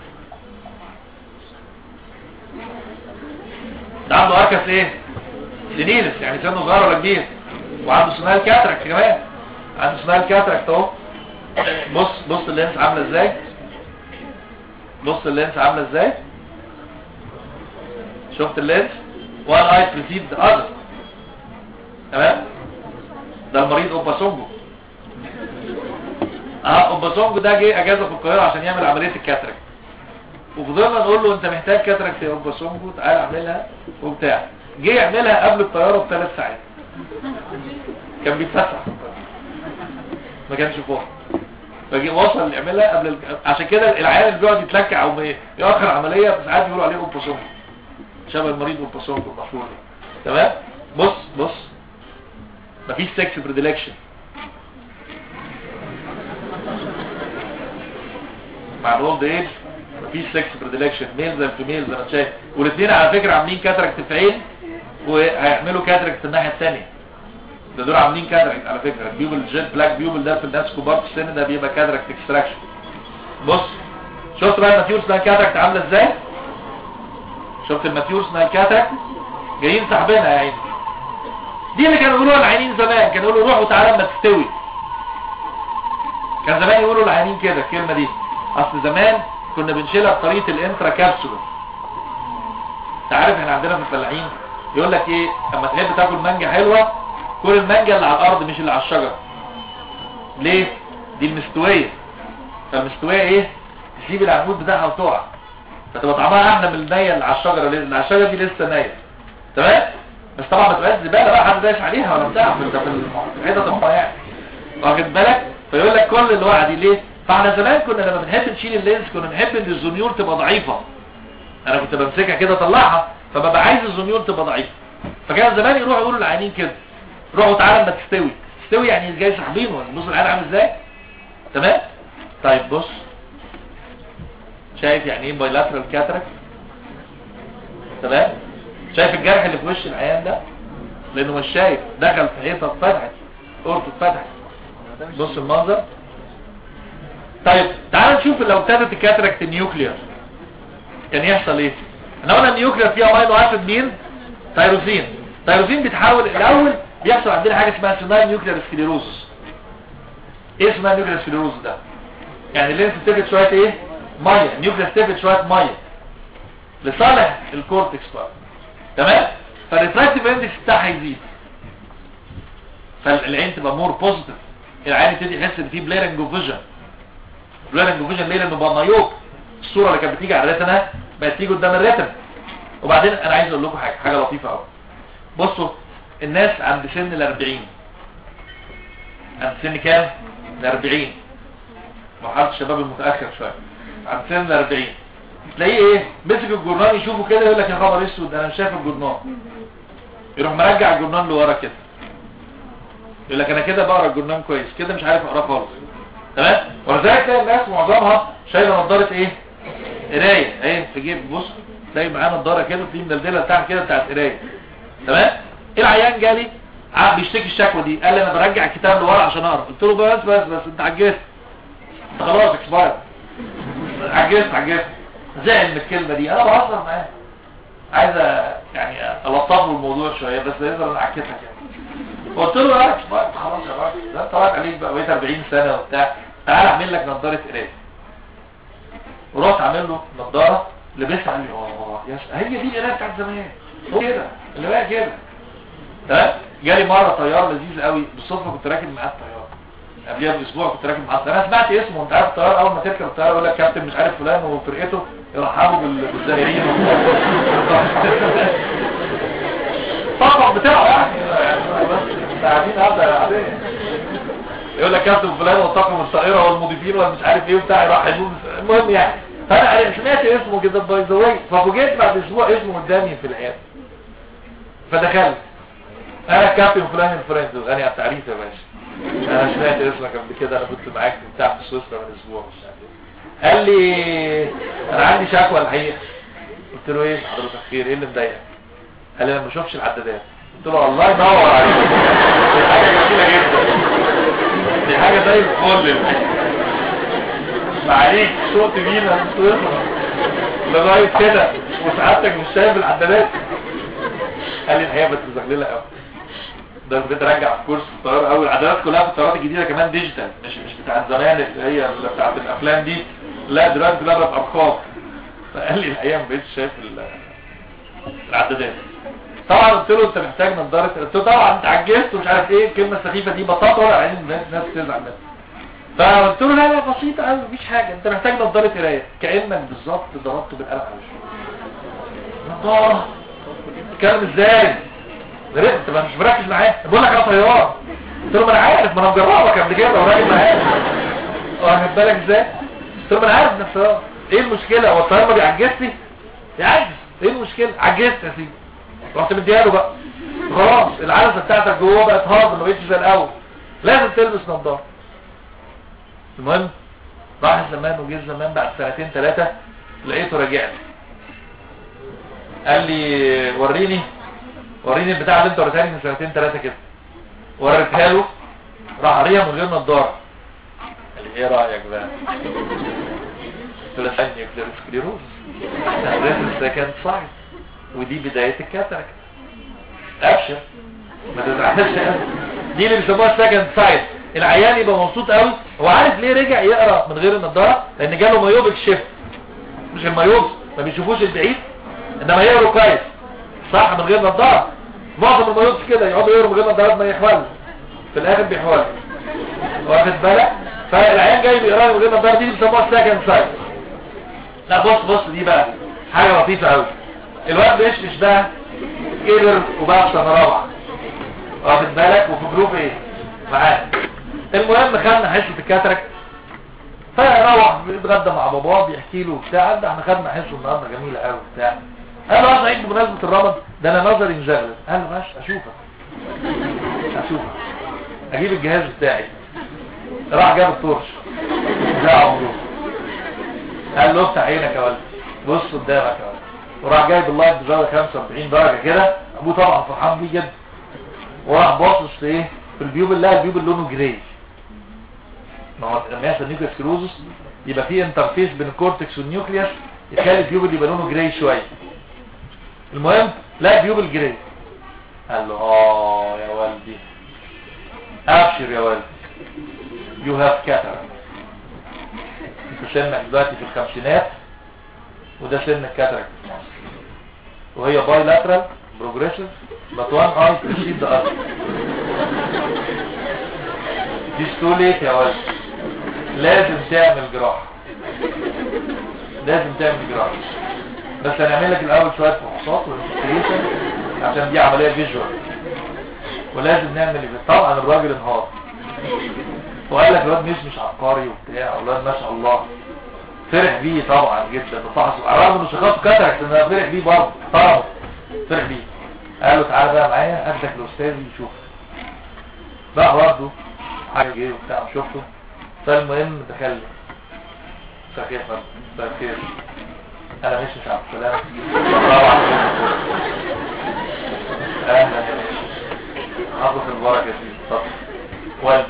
ده عنده اركس ايه سنيلس يعني سنه صغير ولا كبير وعنده سنال كاتراكت كمان عنده سنال كاتراكت اهو بص بص اللينس عامله ازاي بص اللينس عامله ازاي شفت اللينس وان اي بريسيد اذر تمام ده المريض اوباسونجو اه اوباسونجو ده جه اجازه في القاهره عشان يعمل عمليه الكاتراكت وفضلنا نقول له انت محتاج كاتراكت يا اوباسونجو تعالى اعملها وبتاع جه يعملها قبل الطياره بثلاث ساعات كان بيتفسح ما كانش فوق فجي وصل يعملها قبل ال... عشان كده العيال اللي بيقعد يتلكع او ياخر عمليه ساعات بيقولوا عليه اوباسونجو شبه المريض اوباسونجو المشهور ده تمام بص بص مفيش سكس بريديلكشن مع الاولد ايج مفيش سكس بريديلكشن ميل زي الفيميل زي ما انت شايف والاثنين على فكره عاملين كاتراكت في عين وهيعملوا كاتراكت الناحيه الثانيه ده دول عاملين كاتراكت على فكره البيوبل جيت بلاك بيوبل ده في الناس كبار في السن ده بيبقى كاتراكت اكستراكشن بص شفت بقى الماتيورس ده الكاتراكت عامله ازاي شفت الماتيورس ده الكاتراكت جايين سحبينها يا عيني دي اللي كانوا يقولوها العينين زمان كانوا يقولوا روحوا تعالى اما تستوي كان زمان يقولوا العينين كده الكلمه دي اصل زمان كنا بنشيلها بطريقه الانترا كابسول انت عارف احنا عندنا في الفلاحين يقول لك ايه اما تحب تاكل مانجا حلوه كل المانجا اللي على الارض مش اللي على الشجره ليه دي المستويه فالمستويه ايه تسيب العمود بتاعها وتقع فتبقى طعمها احلى من النيه اللي على الشجره اللي على الشجره دي لسه نيه تمام بس طبعا ما تبقاش زباله بقى حد دايش عليها ولا بتاع انت في الحته تبقى يعني واخد بالك فيقول لك كل الوقعه دي ليه فاحنا زمان كنا لما بنحب نشيل اللينس كنا نحب ان الزنيور تبقى ضعيفه انا كنت بمسكها كده اطلعها فببقى عايز الزنيور تبقى ضعيفه فكان زمان يروحوا يقولوا للعيانين كده روحوا تعالى اما تستوي تستوي يعني جاي ساحبينه بص العيان عامل ازاي تمام طيب بص شايف يعني ايه بايلاترال كاتراك تمام شايف الجرح اللي في وش العيان ده لانه مش شايف دخل في حيطه اتفتحت قرطه اتفتحت بص المنظر طيب تعال نشوف لو ابتدت الكاتراكت نيوكلير كان يحصل ايه احنا قلنا النيوكلير فيها امينو اسيد مين تيروسين تيروسين بيتحول الاول بيحصل عندنا حاجه اسمها سينال نيوكلير سكليروز ايه اسمها نيوكلير سكليروز ده يعني اللينس بتفت شويه ايه ميه النيوكلير بتفت شويه ميه لصالح الكورتكس بقى تمام فالريفراكتيف اندكس بتاعها يزيد فالعين تبقى مور بوزيتيف العين يبتدي يحس ان في بليرنج اوف فيجن بليرنج اوف فيجن ليه لانه بقى مايوب الصوره اللي كانت بتيجي على الريتنا بقت تيجي قدام الريتنا وبعدين انا عايز اقول لكم حاجه حاجه لطيفه قوي بصوا الناس عند سن ال 40 عند سن كام ال 40 مرحله الشباب المتاخر شويه عند سن ال 40 تلاقيه ايه مسك الجورنال يشوفه كده يقول لك يا خبر اسود انا مش شايف الجورنال يروح مرجع الجورنال لورا كده يقول لك انا كده بقرا الجورنال كويس كده مش عارف اقراه خالص تمام ولذلك تلاقي الناس معظمها شايله نظاره ايه قرايه اهي في جيب بص تلاقي معاه نظاره كده في مدلدله بتاع كده بتاعت قرايه تمام العيان جالي ع- بيشتكي الشكوى دي قال لي انا برجع الكتاب لورا عشان اقرا قلت له بس بس بس انت عجزت انت خلاص اكسباير عجزت عجزت زعل من الكلمه دي انا بهزر معاه عايز أ- يعني الطف له الموضوع شويه بس يقدر انا اعكسها كده قلت له يا اكسباير خلاص يا راجل ده انت رايح عليك بقى بقيت 40 سنه وبتاع تعال اعمل لك نظاره قرايه ورحت عامل له نظاره لبسها قال لي اه يا س- هي دي القرايه بتاعت زمان هو كده اللي بقى كده تمام جالي مره طيار لذيذ قوي بالصدفه كنت راكب معاه الطياره قبلها باسبوع كنت راكب معاه الطياره انا سمعت اسمه انت عارف الطيار اول ما تركب الطياره يقول لك كابتن مش عارف فلان وفرقته يرحبوا بال- بالزائرين طبعا بتاعه يعني بس قاعدين قاعده عاديه يقول لك كابتن فلان والطاقم الطائره والمضيفين والمش عارف ايه وبتاع يرحبون المهم يعني فانا عرفت- سمعت اسمه كده باي ذا واي ففوجئت بعد اسبوع اسمه قدامي في العياده فدخلت انا كابتن فلان الفلاني غني على التعريف يا باشا انا سمعت اسمك قبل كده انا كنت معاك في بتاع في سويسرا من اسبوع مش عارف إيه. قال لي انا عندي شكوى الحقيقه قلت له ايه حضرتك خير ايه اللي مضايقك قال لي انا ما بشوفش العدادات قلت له الله ينور عليك دي حاجه جميله جدا دي حاجه زي الفل معليك شوط بينا سويسرا لغايه كده وسعادتك مش شايف العدادات قال لي الحقيقه بس مزغلله قوي ده بدأت ارجع في كورس الطياره قوي العدادات كلها في الطيارات الجديده كمان ديجيتال مش مش بتاعت زمان اللي هي اللي بتاعت الافلام دي لا دلوقتي كلها بقت ارقام فقال لي الحقيقه ما بقتش شايف ال- العدادات طبعا قلت له انت محتاج نظاره قلت له طبعا انت عجزت ومش عارف ايه الكلمه السخيفه دي بساطه ولا عايزين الناس الناس تزعل منها فقلت له لا لا بسيطه قوي مفيش حاجه انت محتاج نظاره قرايه كانك بالظبط ضربته بالقلم على وشه نظاره تتكلم ازاي ده ليه؟ انت مش مركز معايا بقول لك انا طيار قلت له ما انا عارف ما انا مجربك قبل كده وراجل معايا واخد بالك ازاي قلت له ما انا عارف انك طيار ايه المشكله هو الطيار ما بيعجزني يعجز ايه المشكله عجزت يا سيدي رحت مديها له بقى خلاص العدسه بتاعتك جوه بقت هارد ما بقتش زي الاول لازم تلبس نظاره المهم راح الزمان وجه الزمان بعد سنتين ثلاثه لقيته راجع لي قال لي وريني وريني البتاع اللي انت وريتها لي من سنتين ثلاثه كده وريتها له راح قاريها من غير نظاره قال لي ايه رايك بقى قلت له ثانيه سكليروز سكند سايد ودي بدايه الكاتراكت ابشر ما تزعلش دي اللي بيسموها سكند سايد العيان يبقى مبسوط قوي هو عارف ليه رجع يقرا من غير النضاره لان جاله مايوبك شيفت مش المايوبس ما بيشوفوش البعيد انما يقروا كويس صح من غير نظاره معظم المايوبس كده يقعدوا يقروا من غير نظارات ما يحولوا في الاخر بيحولوا واخد بالك فالعيان جاي بيقرا من غير نظاره دي بيسموها سكند سايد لا بص بص دي بقى حاجة لطيفة قوي الواد مش بقى كبر وبقى في سنة رابعة واخد بالك وفي جروب ايه معاه المهم خدنا حصة الكاترك فروح بيتغدى مع باباه بيحكي له وبتاع ده احنا خدنا حصة النهارده جميلة قوي وبتاع قال له صحيح بمناسبة الرمض ده انا نظري مزغلل قال له ماشي اشوفك اشوفك اجيب الجهاز بتاعي راح جاب الطرش ده عمره قال له افتح عينك يا ولد بص قدامك يا ولد وراح جايب اللايت بزاوية 45 درجة كده ابوه طبعا فرحان بيه جدا وراح باصص في ايه في البيوب لقى البيوب اللي لونه جراي ما هو لما يحصل نيوكليس كروزس يبقى في انترفيس بين الكورتكس والنيوكليس يخلي البيوب اللي يبقى لونه جراي شويه المهم لا البيوب الجراي قال له اه يا والدي ابشر يا والدي يو هاف كاتر انت سنك دلوقتي في الخمسينات وده سن الكاتراكت في مصر وهي باي لاترال بروجريسيف but one eye precede the other دي ستوليت يا ولد لازم تعمل جراحة لازم تعمل جراحة بس هنعمل لك الاول شوية فحوصات والانفستيشن عشان دي عملية فيجوال ولازم نعمل ايه طبعا الراجل انهار وقال لك الواد مش مش عبقري وبتاع والواد ما شاء الله فرح بيه طبعا جدا وفحص رغم انه شخص كترك انه فرح بيه برضه طبعا فرح بيه قال له تعالى بقى معايا اخدك الاستاذ يشوف بقى برضه حاجه جه وبتاع شفته فالمهم دخل سخيف سخيف انا مش مش عبد السلام اهلا يا باشا حافظ البركه دي اتفضل والد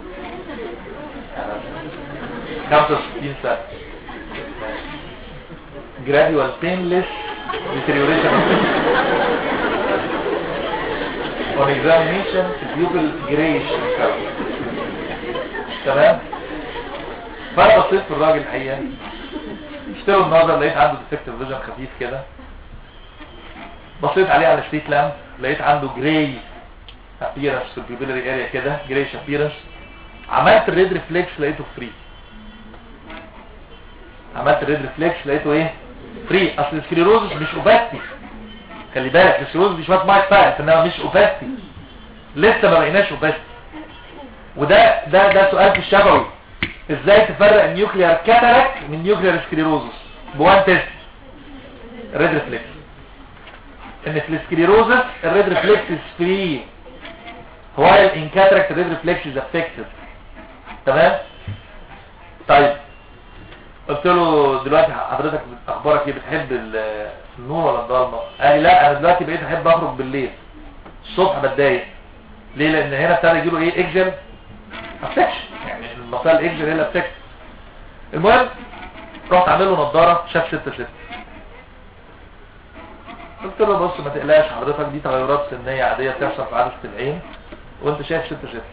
65 سنه gradual painless deterioration of on examination pupil grayish color تمام فانا بصيت في الراجل الحقيقه اشتروا النظر لقيت عنده ديفكتيف فيجن خفيف كده بصيت عليه على ستيت لامب لقيت عنده جراي ابيرنس في البيبيلري اريا كده جرايش ابيرنس عملت الريد ريفلكس لقيته فري عملت الريد ريفلكس لقيته ايه فري اصل السكليروزس مش اوباستي خلي بالك السكليروزس دي شويه مايك فاعل انما مش اوباستي لسه ما بقيناش اوباستي وده ده ده سؤال في الشفوي ازاي تفرق النيوكليار كاتاراك من نيوكليار سكليروزس بوان تيست الريد ريفلكس ان في السكليروزس الريد ريفلكس از فري while in cataract the red reflex is affected تمام طيب قلت له دلوقتي حضرتك اخبارك ايه بتحب ال- النور ولا الضلمه قال لي لا انا دلوقتي بقيت احب اخرج بالليل الصبح بتضايق ليه لان هنا ابتدى يجيله ايه اكجل افكشن يعني المسائل الاكجل هي اللي افكشن المهم رحت عامل له نظاره شاف 6 6 قلت له بص ما تقلقش حضرتك دي تغيرات سنيه عاديه بتحصل في عدسه العين وانت شايف 6 6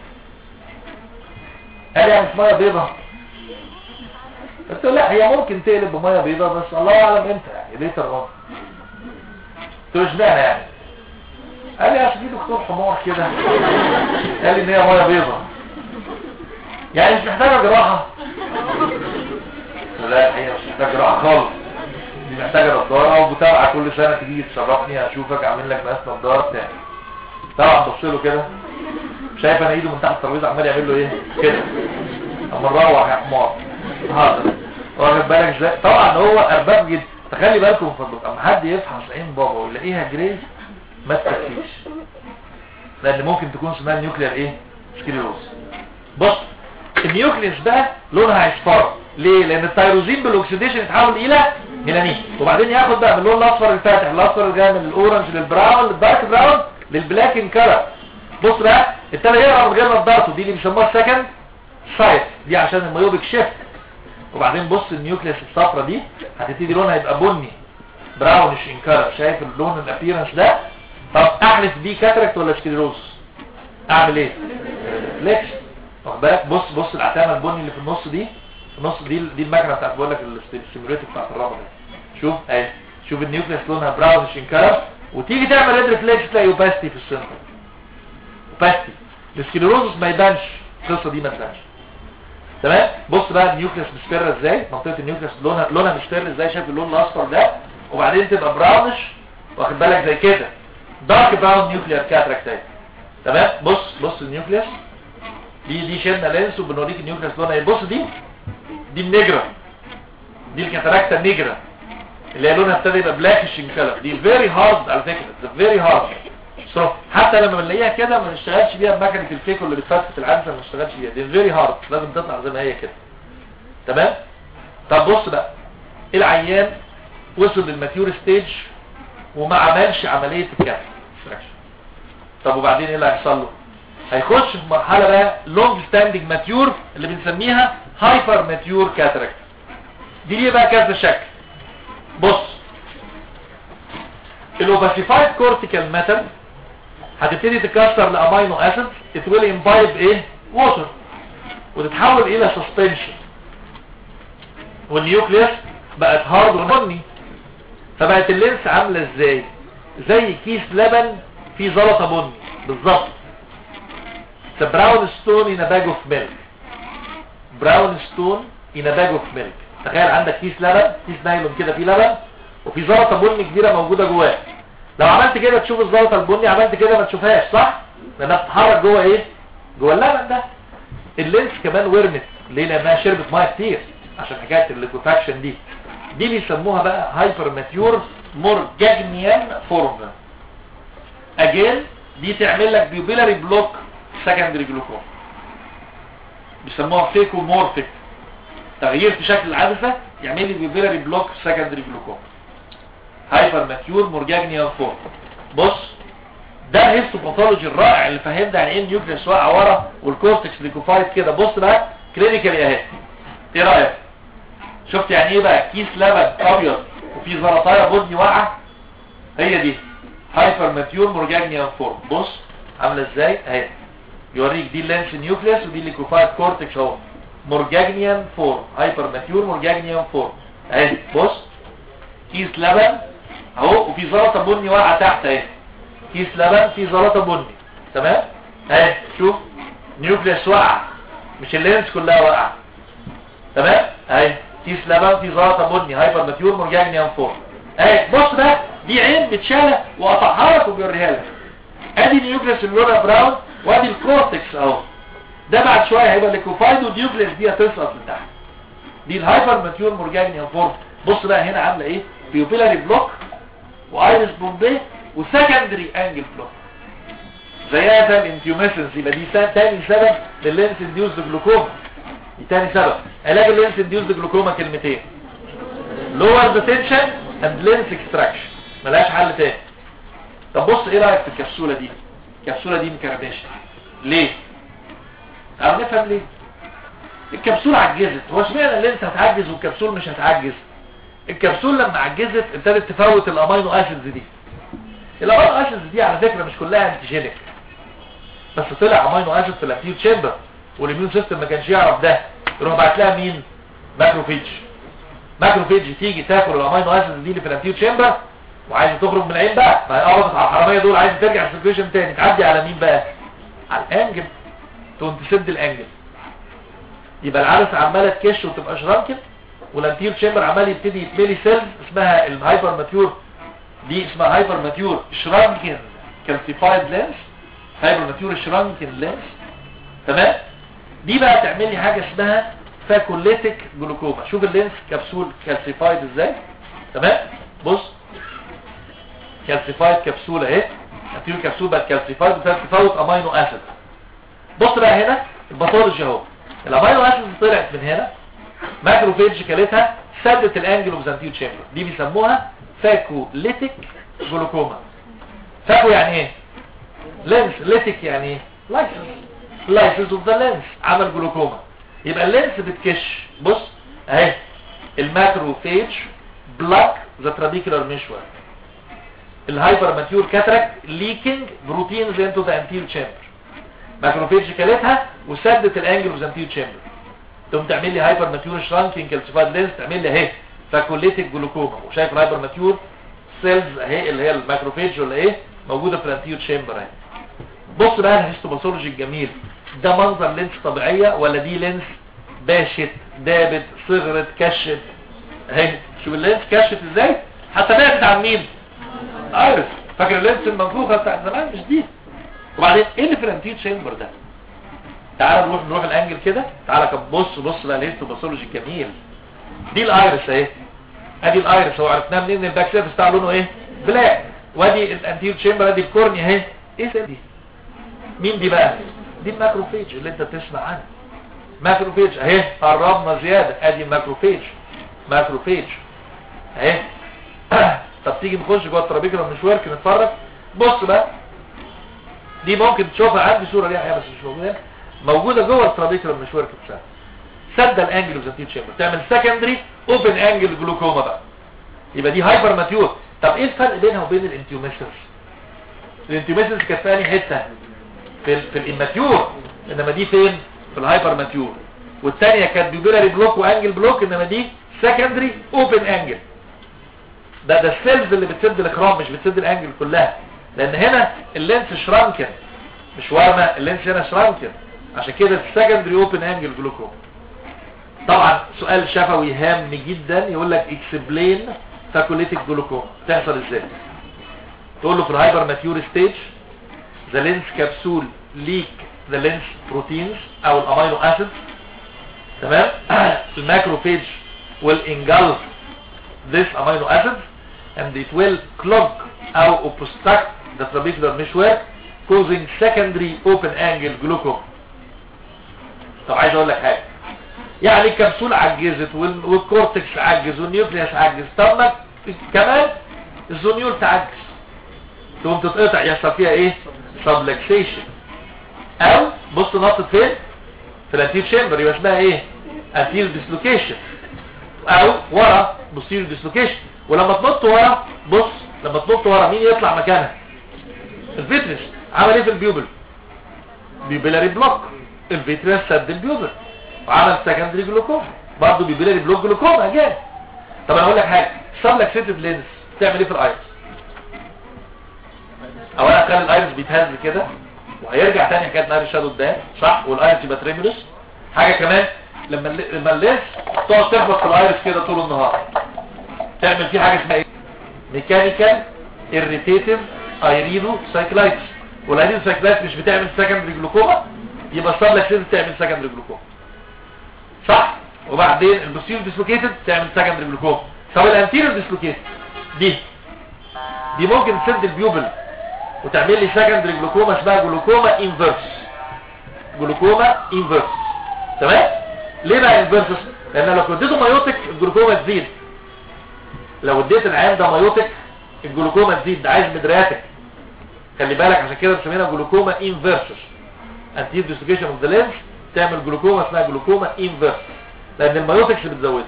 قال يعني مش ميه بيضاء قلت له لا هي ممكن تقلب بميه بيضاء بس الله اعلم امتى يعني ليتر اون قلت له اشمعنى يعني قال لي عشان في دكتور حمار كده قال لي ان هي ميه بيضاء يعني مش محتاجه جراحه قلت له لا هي مش محتاجه جراحه خالص دي محتاجه نضاره ومتابعه كل سنه تيجي تشرفني اشوفك اعمل لك مقاس نضاره بتاع طبعا بص له كده شايف انا ايده من تحت الترابيزه عمال يعمل له ايه كده اما نروح يا حمار حاضر واخد بالك ازاي طبعا هو ارباب جدا تخلي بالكم من فضلك اما حد يفحص عين بابا ويلاقيها جري ما تكفيش لان ممكن تكون اسمها نيوكلير ايه سكليروز بص النيوكليس بقى لونها اصفر ليه لان التيروزين بالاكسيديشن يتحول الى ميلانين وبعدين ياخد بقى من اللون الاصفر الفاتح الاصفر اللي جاي من الاورنج للبراون للدارك براون للبلاك ان كلر بص بقى ابتدى يقرا من غير نظارته دي اللي بيسموها سكند سايت دي عشان الميوبك شيفت وبعدين بص النيوكليس الصفرا دي هتبتدي لونها يبقى بني براونش ان كلر شايف اللون الابيرنس ده طب احلف بيه كاتراكت ولا سكليروز اعمل ايه ليكس واخد بالك بص بص العتامه البني اللي في النص دي في النص دي دي المكنه بتاعت بقول لك الستيميوليتر بتاعت الرابط دي شوف اهي شوف النيوكليس لونها براونش ان كلر وتيجي تعمل ريد ريفلكس تلاقي اوباستي في السنتر اوباستي السكليروزس ما يبانش القصه دي ما تبانش تمام بص بقى النيوكليس مصفرة ازاي منطقة النيوكليس لونها لونها مصفر ازاي شايف اللون الاصفر ده وبعدين تبقى براونش واخد بالك زي كده دارك براون نيوكليير كاتراكت اهي تمام بص بص النيوكليس دي دي شلنا لينس وبنوريك النيوكليس لونها ايه بص دي دي النجرة دي الكاتراكتا النجرة اللي هي لونها ابتدى يبقى بلاكش ان كلر دي فيري هارد على فكره فيري هارد سو حتى لما بنلاقيها كده ما نشتغلش بيها بمكنه الفيكو اللي بتفتت العنزه ما نشتغلش بيها دي فيري هارد لازم تطلع زي ما هي كده تمام طب بص بقى العيان وصل للماتيور ستيج وما عملش عمليه الكف طب وبعدين ايه اللي هيحصل له هيخش في مرحله بقى لونج ستاندنج ماتيور اللي بنسميها هايبر ماتيور كاتراكت دي ليه بقى كذا شكل بص الاوباسيفايد كورتيكال ماتر هتبتدي تكسر لامينو اسيد تتولي امبايب ايه ووتر وتتحول الى سسبنشن والنيوكليس بقت هارد وبني فبقت اللينس عامله ازاي زي كيس لبن فيه زلطه بني بالظبط براون ستون in a bag of milk براون ستون in a bag of milk تخيل عندك كيس لبن كيس نايلون كده فيه لبن وفي زلطه بني كبيره موجوده جواه لو عملت كده تشوف الزلطه البني عملت كده ما تشوفهاش صح لانها بتتحرك جوه ايه جوه اللبن ده اللينس كمان ورمت ليه لانها شربت ميه كتير عشان حكايه الليكوفاكشن دي دي بيسموها بقى هايبر ماتيور مورجانيان فورم اجين دي تعمل لك بيوبيلاري بلوك سكندري جلوكوم بيسموها فيكو مورفيك تغيير في شكل العدسه يعمل لي بيوبيلاري بلوك سكندري جلوكوم هايبر ماتيور مورجانيان فورم بص ده الهيستوباثولوجي الرائع اللي فهمنا يعني ايه النيوكليس واقع ورا والكورتكس ليكوفايد كده بص بقى كلينيكالي اهي ايه رايك شفت يعني ايه بقى كيس لبن ابيض وفي زلطايه بني واقعه هي دي هايبر ماتيور مورجانيان فورم بص عامله ازاي اهي يوريك دي اللينس نيوكليس ودي الليكوفايد كورتكس اهو مورجانيان فورم هايبر ماتيور مورجانيان فورم اهي بص كيس لبن اهو وفي زلطه بني واقعه تحت اهي كيس لبن فيه زلطه بني تمام اهي شوف نيوكليس واقعه مش اللينس كلها واقعه تمام اهي كيس لبن فيه زلطه بني هايبر ماتيور مورجانيان فورم اهي بص بقى دي عين متشاله وقطعها لك وبيوريها لك ادي النيوكليس اللي لونها براون وادي الكورتكس اهو ده بعد شويه هيبقى ليكوفايد والنيوكليس دي هتسقط لتحت دي الهايبر ماتيور مورجانيان فورم بص بقى هنا عامله ايه بيوبيلاري بلوك وايرس بومبي وسكندري انجل بلوك زيها زي الانتيوميسنس يبقى دي سا- تاني سبب لللينس انديوزد جلوكوما دي تاني سبب علاج اللينس انديوزد جلوكوما كلمتين lower the tension and lens extraction ملهاش حل تاني طب بص ايه رايك في الكبسوله دي الكبسوله دي مكربشه ليه تعال نفهم ليه الكبسوله عجزت هو اشمعنى اللينس هتعجز والكبسول مش هتعجز الكبسول لما عجزت ابتدت تفوت الامينو اسيدز دي الامينو اسيدز دي على فكره مش كلها انتيجينيك بس طلع امينو اسيد في الانتيو تشامبر والاميون سيستم ما كانش يعرف ده يروح بعت لها مين ماكروفيج ماكروفيج تيجي تاكل الامينو اسيدز دي اللي في الانتيو تشامبر وعايزه تخرج من العين بقى ما هي قبضت على الحراميه دول عايزه ترجع السيركيشن تاني تعدي على مين بقى على الانجل تقوم تسد الانجل يبقى العدسه عماله تكش وتبقى شرانكل والانتير تشامبر عمال يبتدي يتملي سيلز اسمها الهايبر ماتيور دي اسمها هايبر ماتيور شرانكن كالسيفايد لينس هايبر ماتيور شرانكن لينس تمام دي بقى تعمل لي حاجه اسمها فاكوليتيك جلوكوما شوف اللينس كبسول كالسيفايد ازاي تمام بص كالسيفايد كبسوله اهي انتير كبسول بقت كالسيفايد وتفوت امينو اسيد بص بقى هنا الباثولوجي اهو الامينو اسيد طلعت من هنا ماكروفيج كلتها سدت الانجل اوف زانتيو تشامبر دي بيسموها فاكوليتيك جلوكوما فاكو يعني ايه لينس ليتيك يعني ايه لايسنس لايسنس اوف ذا لينس عمل جلوكوما يبقى اللينس بتكش بص اهي الماكروفيج بلاك ذا ترابيكولار ميشوار الهايبر ماتيور كاتراكت ليكينج بروتينز انتو ذا انتير تشامبر ماكروفيج كلتها وسدت الانجل اوف زانتيو تشامبر تقوم تعمل لي هايبر ماتيور شرانكينج كالسيفايد لينس تعمل لي اهي فاكوليتيك جلوكوما وشايف الهايبر ماتيور سيلز اهي اللي هي الماكروفيج ولا ايه موجوده في الانتيو تشامبر اهي بص بقى الهيستوباثولوجي الجميل ده منظر لينس طبيعيه ولا دي لينس باشت دابت صغرت كشت اهي شوف اللينس كشت ازاي حتى بعدت عن مين ايرس فاكر اللينس المنفوخه بتاعت زمان مش دي وبعدين ايه اللي في الانتيل تشامبر ده تعال نروح نروح الانجل كده تعال كم بص بص بقى الهيستوباثولوجي الجميل دي الايرس اهي ادي الايرس هو عرفناه منين الباك سيرفيس بتاع لونه ايه بلاك وادي الانتيل تشامبر ادي الكورنيا اهي ايه دي مين دي بقى دي الماكروفيج اللي انت بتسمع عنها ماكروفيج اهي قربنا زيادة ادي ماكروفيج ماكروفيج اهي طب تيجي نخش جوه الترابيكولا مش ورك نتفرج بص بقى دي ممكن تشوفها عندي صورة ليها احيانا بس مش موجودة موجودة جوه الترابيكولا مش ورك بتاعها سد الانجل اوف ذا تشامبر تعمل سكندري اوبن انجل جلوكوما بقى يبقى دي هايبر ماتيور طب ايه الفرق بينها وبين الانتيوميسرز الانتيوميسرز كانت في انهي حته في ال في الاماتيور انما دي فين في الهايبر ماتيور والثانيه كانت بيبيلاري بلوك وانجل بلوك انما دي سكندري اوبن انجل ده ده السيلز اللي بتسد الاخرام مش بتسد الانجل كلها لان هنا اللينس شرانكن مش وارمه اللينس هنا شرانكن عشان كده السكندري اوبن انجل جلوكوم طبعا سؤال شفوي هام جدا يقول لك اكسبلين فاكوليتيك جلوكوم تحصل ازاي تقول له في الهايبر ماتيور ستيج the lens capsule leak the lens proteins او الامينو اسيد تمام الماكروفيج will engulf this amino acid and it will clog او obstruct the trabecular meshwork causing secondary open angle glaucoma طب عايز اقول لك حاجه يعني الكبسول عجزت وال- والكورتكس عجز والنيوكليوس عجز طب ما كمان الزونيول تعجز تقوم تتقطع يحصل فيها ايه سبلكسيشن او بص نقطة فين في الانتير شامبر يبقى اسمها ايه انتير ديسلوكيشن او ورا بوستير ديسلوكيشن ولما تنط ورا بص لما تنط ورا مين يطلع مكانها الفيتريس عمل ايه في البيوبل بيبيلاري بلوك الفيتريس سد البيوبل وعمل سكندري جلوكوما برضه بيبيلاري بلوك جلوكوما جاي طب انا اقول لك حاجه سبلكسيتيف لينس تعمل ايه في الايرس اولا خلي الايرس بيتهز كده وهيرجع تاني حكايه نهر الشادو قدام صح والايرس يبقى تريمولس حاجه كمان لما الل- لما اللينس تقعد تخبط في الايرس كده طول النهار تعمل فيه حاجه اسمها ايه ميكانيكال irritative ايريدو سايكلايتس والايريدو سايكلايتس مش بتعمل سكندري جلوكوما يبقى السبلكسيتيف تعمل سكندري جلوكوما صح وبعدين البوستيريور ديسلوكيتد تعمل سكندري جلوكوما طب الانتيريور ديسلوكيتد دي دي ممكن تسد البيوبل وتعمل لي سكندري جلوكوما اسمها جلوكوما انفيرس جلوكوما انفيرس تمام ليه بقى انفيرس لان لو اديته مايوتك الجلوكوما تزيد لو اديت العيان ده مايوتك الجلوكوما تزيد ده عايز مدرياتك خلي بالك عشان كده بنسميها جلوكوما انفيرسس انتير ديستريبيوشن اوف ذا لينس تعمل جلوكوما اسمها جلوكوما انفيرس لان المايوتكس بتزودها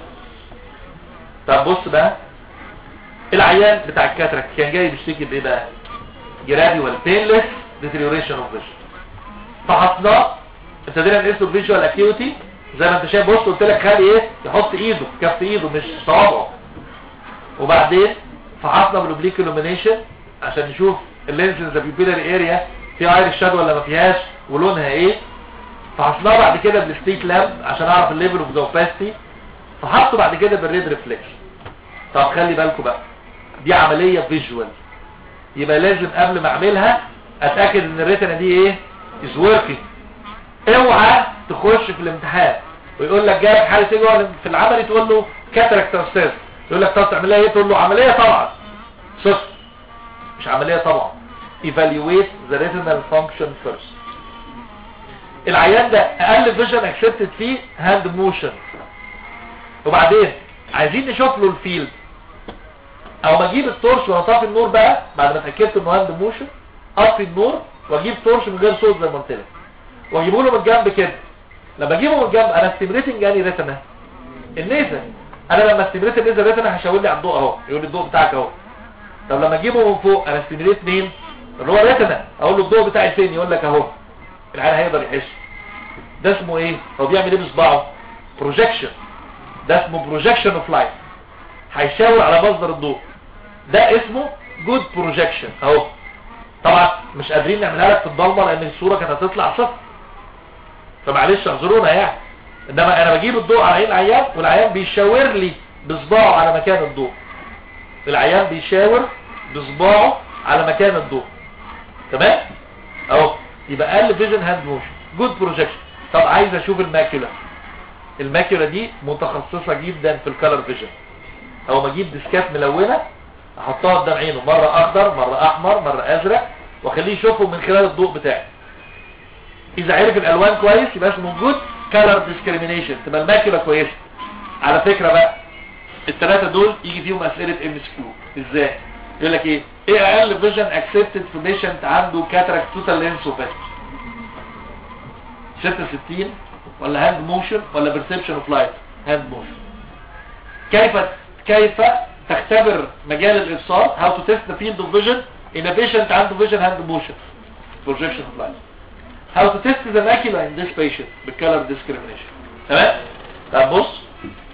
طب بص بقى العيان بتاع الكاتراك كان جاي بيشتكي بايه بقى جراديوال بينلس ديتريوريشن اوف فيجن فحطناه ابتدينا نقيسه فيجوال اكيوتي زي ما انت شايف بص قلت لك خلي ايه يحط ايده كف ايده مش صوابعه وبعدين فحصنا بالاوبليك illumination عشان نشوف اللينس ذا بيبيلاري اريا فيها ايرس شادو ولا ما فيهاش ولونها ايه فحصناه بعد كده بالستيك لامب عشان اعرف الليفل اوف ذا اوباستي فحطه بعد كده بالريد ريفلكس طب خلي بالكم بقى دي عمليه فيجوال يبقى لازم قبل ما اعملها اتاكد ان الريتنا دي ايه از وركينج اوعى تخش في الامتحان ويقول لك جايب حاله تيجي في العملي تقول له كاتراكت استاذ يقول لك طب تعملها ايه تقول له عمليه طبعا صفر مش عمليه طبعا evaluate the retinal function first العيان ده اقل فيجن اكسبتد فيه هاند موشن وبعدين عايزين نشوف له الفيلد او ما اجيب التورش واطفي النور بقى بعد ما اتاكدت انه هاند موشن اطفي النور واجيب تورش من غير صوت زي ما قلت لك واجيبه له من الجنب كده لما اجيبه من الجنب انا ستيميليتنج اني ريتنا النيزل انا لما استيميليت النيزل ريتنا هشاور لي على الضوء اهو يقول لي الضوء بتاعك اهو طب لما اجيبه من فوق انا استيميليت مين اللي هو ريتنا اقول له الضوء بتاعي فين يقول لك اهو العيان هيقدر يحس ده اسمه ايه هو بيعمل ايه بصباعه بروجكشن ده اسمه بروجكشن اوف لايت هيشاور على مصدر الضوء ده اسمه جود بروجكشن اهو طبعا مش قادرين نعملها لك في الضلمه لان الصوره كانت هتطلع صفر فمعلش اعذرونا يعني انما انا بجيب الضوء على عين العيان والعيان بيشاور لي بصباعه على مكان الضوء العيان بيشاور بصباعه على مكان الضوء تمام اهو يبقى اقل فيجن هاند موشن جود بروجكشن طب عايز اشوف الماكيولا الماكيولا دي متخصصة جدا في الكالر فيجن او ما اجيب ديسكات ملونة احطها قدام عينه مرة اخضر مرة احمر مرة ازرق واخليه يشوفه من خلال الضوء بتاعي اذا عرف الالوان كويس يبقى اسمه جود كالر ديسكريميشن تبقى الماكيولا كويسه على فكرة بقى الثلاثة دول يجي فيهم اسئلة ام اس كيو ازاي يقول لك ايه ايه اقل فيجن اكسبتد في بيشنت عنده كاتراكت توتال لينس وبس 66 ولا هاند موشن ولا بيرسبشن اوف لايت هاند موشن كيف كيف تختبر مجال الابصار how to test the field of vision in a patient عنده vision hand motion projection of light how to test the macula in this patient بالcolor discrimination تمام طب بص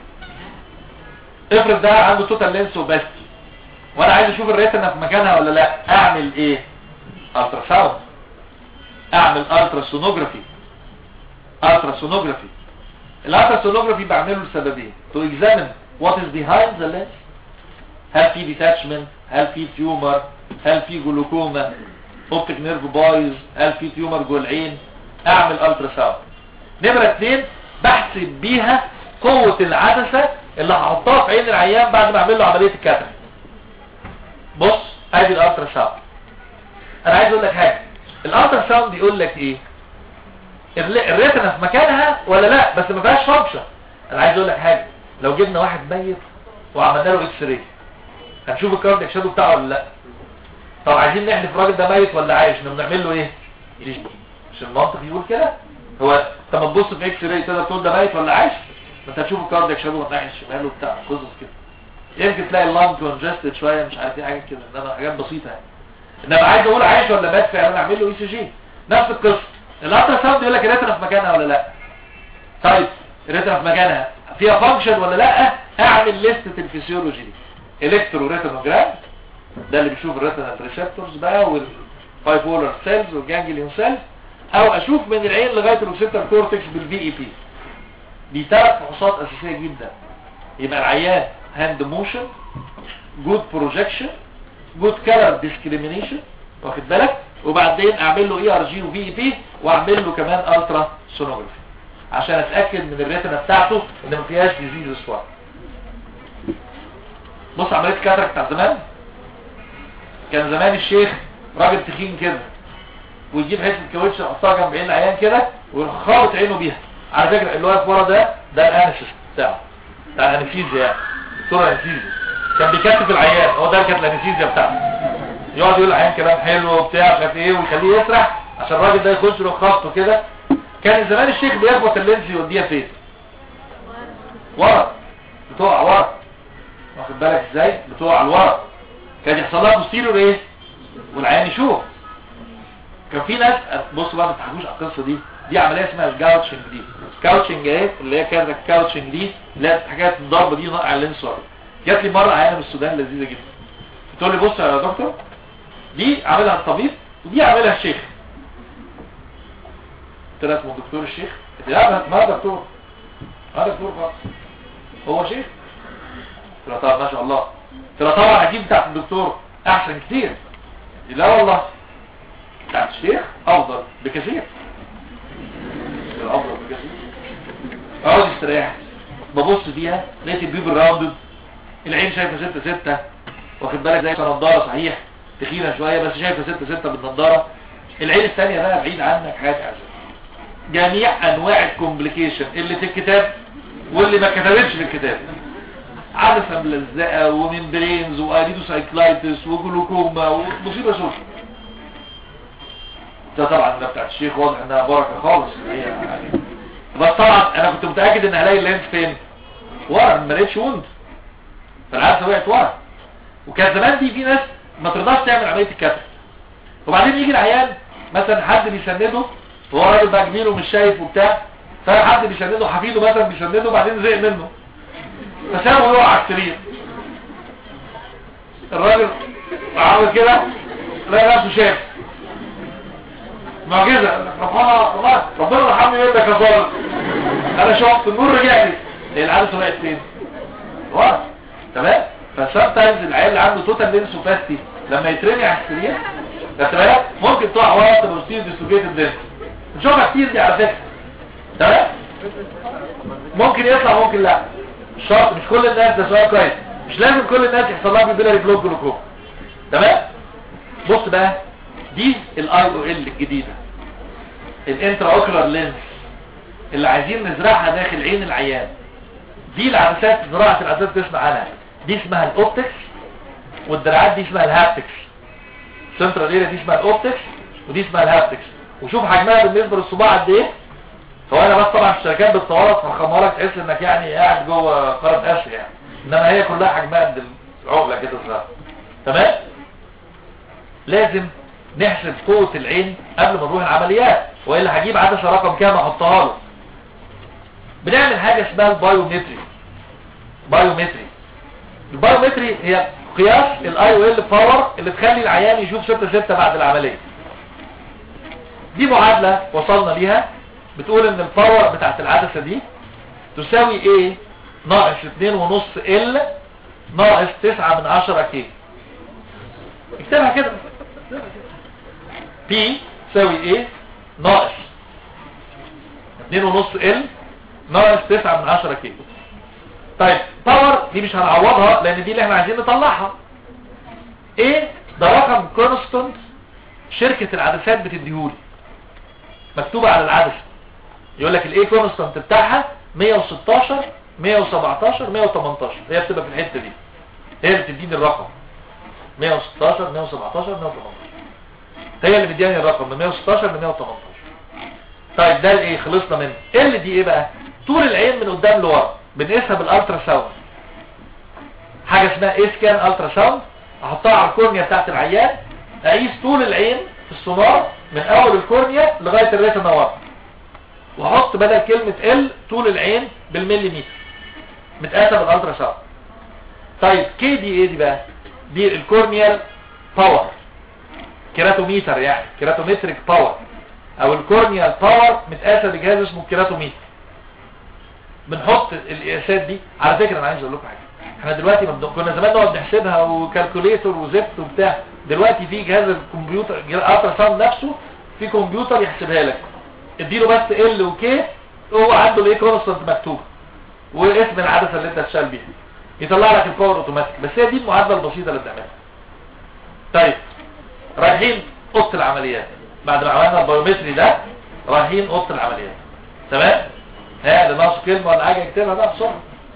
افرض ده عنده توتال لينس وبس وانا عايز اشوف الريتنا في مكانها ولا لا اعمل ايه الترا ساوند اعمل الترا سونوجرافي الترا سونوجرافي الالترا سونوجرافي بعمله لسببين to examine what is behind the lens هل في detachment هل في تيومر هل في جلوكوما اوبتيك نيرف بايظ هل في تيومر جوه العين اعمل الترا ساوند نمره اتنين بحسب بيها قوة العدسة اللي هحطها في عين العيان بعد ما اعمل له عملية الكاتب بص ادي الالترا ساوند انا عايز اقول لك حاجة الالترا ساوند بيقول لك ايه الريتنا في مكانها ولا لا بس ما فيهاش فانكشن انا عايز اقول لك حاجه لو جبنا واحد ميت وعملنا له اكس راي هنشوف الكاردياك شادو بتاعه ولا لا طب عايزين نحلف الراجل ده ميت ولا عايش نعمل له ايه مش المنطق يقول كده هو انت ما تبص في اكس راي تقدر تقول ده ميت ولا عايش ما انت هتشوف الكاردياك شادو من ناحيه الشمال وبتاع قصص كده يمكن تلاقي اللانج كونجستد شويه مش عارف ايه حاجه كده انما حاجات بسيطه يعني انما عايز اقول عايش ولا مات فعلا اعمل له اي سي جي نفس القصه الالترا ساوند يقول لك الريتنا في مكانها ولا لا طيب الريتنا في مكانها فيها فانكشن ولا لا اعمل لستة الفسيولوجي دي الكترو ريتنوجرام ده اللي بيشوف الريتنال ريسبتورز بقى والبايبولار سيلز والجانجليون سيلز او اشوف من العين لغايه الاوكسيتال كورتكس بالبي اي بي دي ثلاث فحوصات اساسيه جدا يبقى العيان هاند موشن جود بروجكشن جود كلر ديسكريميشن واخد بالك وبعدين اعمل له اي ار جي وفي اي بي واعمل له كمان الترا سونوجرافي عشان اتاكد من الريتنا بتاعته ان ما فيهاش ديزيز سوار بص عمليه الكاتراك بتاع زمان كان زمان الشيخ راجل تخين كده ويجيب حته كاوتش يحطها جنب عين العيان كده ويخابط عينه بيها على فكره اللي واقف ورا ده ده الانستيست بتاعه بتاع الانستيزيا يعني دكتور انستيزيا كان بيكتف العيان هو ده كانت الانستيزيا بتاعته يقعد يقول العيان كلام حلو وبتاع مش عارف ايه ويخليه يسرح عشان الراجل ده يخش له خبطه كده كان زمان الشيخ بيخبط اللينز يوديها فين ورا بتقع ورا واخد بالك ازاي بتقع لورا كان يحصل لها بوستيريور ايه والعيان يشوف كان في ناس بصوا بقى ما تضحكوش على القصه دي دي عمليه اسمها الجاوتشنج دي الكاوتشنج ايه اللي هي كانت الكاوتشنج دي اللي هي حاجات الضربه دي نقع اللينس ورا جات لي مره عيانه من السودان لذيذه جدا بتقول لي بص يا دكتور دي عاملها الطبيب ودي عاملها الشيخ قلت لها اسمه الدكتور الشيخ قلت لا ما دكتور ما دكتور خالص هو شيخ قلت لها طبعا ما شاء الله قلت لها طبعا اكيد بتاعت الدكتور احسن كتير لا والله بتاعت الشيخ افضل بكثير افضل بكثير اقعد استريح ببص فيها لقيت البيب الراوندد العين شايفه ستة ستة واخد بالك زي نضاره صحيح تخينه شويه بس شايفه ستة ستة بالنضاره العين الثانيه بقى بعيد عنك حاجه عشان جميع انواع الكومبليكيشن اللي في الكتاب واللي ما كتبتش في الكتاب عدسه ملزقه وممبرينز واريدوسايكلايتس وجلوكوما ومصيبه سوشي ده طبعا ده بتاعت الشيخ واضح انها بركه خالص هي يعني بس طبعا انا كنت متاكد ان هلاقي اللينس فين ورا ما لقيتش وند فالعدسه وقعت ورا وكان زمان دي في ناس ما ترضاش تعمل عمليه الكتف وبعدين يجي العيان مثلا حد بيسنده وهو راجل بقى كبير ومش شايف وبتاع فحد بيسنده حفيده مثلا بيسنده وبعدين زهق منه فسابه يقع على السرير الراجل عامل كده لا نفسه شاف معجزة ربنا والله ربنا رحمني يقول لك يا ظالم انا شفت النور رجع لي هي العدسه وقعت فين ورا تمام فسام تايمز العيال اللي عنده توتال لينس وفاستي لما يترمي على السرير خدت بالك ممكن تقع ورا تبوستير ديسلوكيتد لينس بنشوفها كتير دي على فكره تمام ممكن يطلع ممكن لا مش شرط مش كل الناس ده سؤال كويس مش لازم كل الناس يحصل لها بيبيلاري بلوك جلوكوم تمام بص بقى دي الاي او ال الجديده الانترا اوكولار لينس اللي عايزين نزرعها داخل عين العيان دي العدسات زراعه العدسات تسمع عنها دي اسمها الاوبتكس والدراعات دي اسمها الهابتكس سنترال اريا دي اسمها الاوبتكس ودي اسمها الهابتكس وشوف حجمها بالنسبه للصباع قد ايه هو انا بس طبعا الشركات بتصورك تفخمها لك تحس انك يعني قاعد جوه قاره اسيا يعني انما هي كلها حجمها قد العقله كده صغيره تمام لازم نحسب قوة العين قبل ما نروح العمليات والا هجيب عدسة رقم كام احطها له بنعمل حاجة اسمها البايومتري بايومتري البايومتري هي قياس الاي او ال باور اللي تخلي العيان يشوف 6 6 بعد العملية دي معادلة وصلنا ليها بتقول ان الباور بتاعت العدسة دي تساوي ايه ناقص 2 ونص ال ناقص 9 من 10 كي اكتبها كده بي تساوي ايه ناقص 2 ونص ال ناقص 9 من 10 كيلو طيب باور دي مش هنعوضها لان دي اللي احنا عايزين نطلعها ايه ده رقم كونستانت شركة العدسات بتديهولي مكتوبة على العدسة يقول لك الايه كونستانت بتاعها 116 117 118 هي بتبقى في الحتة دي هي اللي بتديني الرقم 116 117 118 هي اللي مدياني الرقم من 116 ل 118 طيب ده الايه خلصنا منه ال دي ايه بقى طول العين من قدام لورا بنقيسها بالالترا ساوند حاجه اسمها اي سكان الترا ساوند احطها على الكورنيا بتاعت العيان اقيس طول العين في السونار من اول الكورنيا لغايه الريتنا ورا واحط بدل كلمه ال طول العين بالمليمتر متقاسه بالالترا ساوند طيب كي دي ايه دي بقى دي الكورنيال باور كيراتوميتر يعني كيراتومتريك باور او الكورنيال باور متقاسه بجهاز اسمه كيراتوميتر بنحط القياسات دي على فكره انا عايز اقول لكم حاجه احنا دلوقتي مبدو... كنا زمان نقعد نحسبها وكالكوليتور وزفت وبتاع دلوقتي في جهاز الكمبيوتر الالترا ساوند نفسه في كمبيوتر يحسبها لك اديله بس ال وكي هو عنده الايه كونستانت مكتوب واسم العدسه اللي انت هتشتغل بيها يطلع لك الباور اوتوماتيك بس هي دي المعادله البسيطه اللي بنعملها طيب رايحين اوضه العمليات بعد ما عملنا البايومتري ده رايحين اوضه العمليات تمام ها اللي ناقص كلمه ولا حاجه اكتبها بقى بسرعه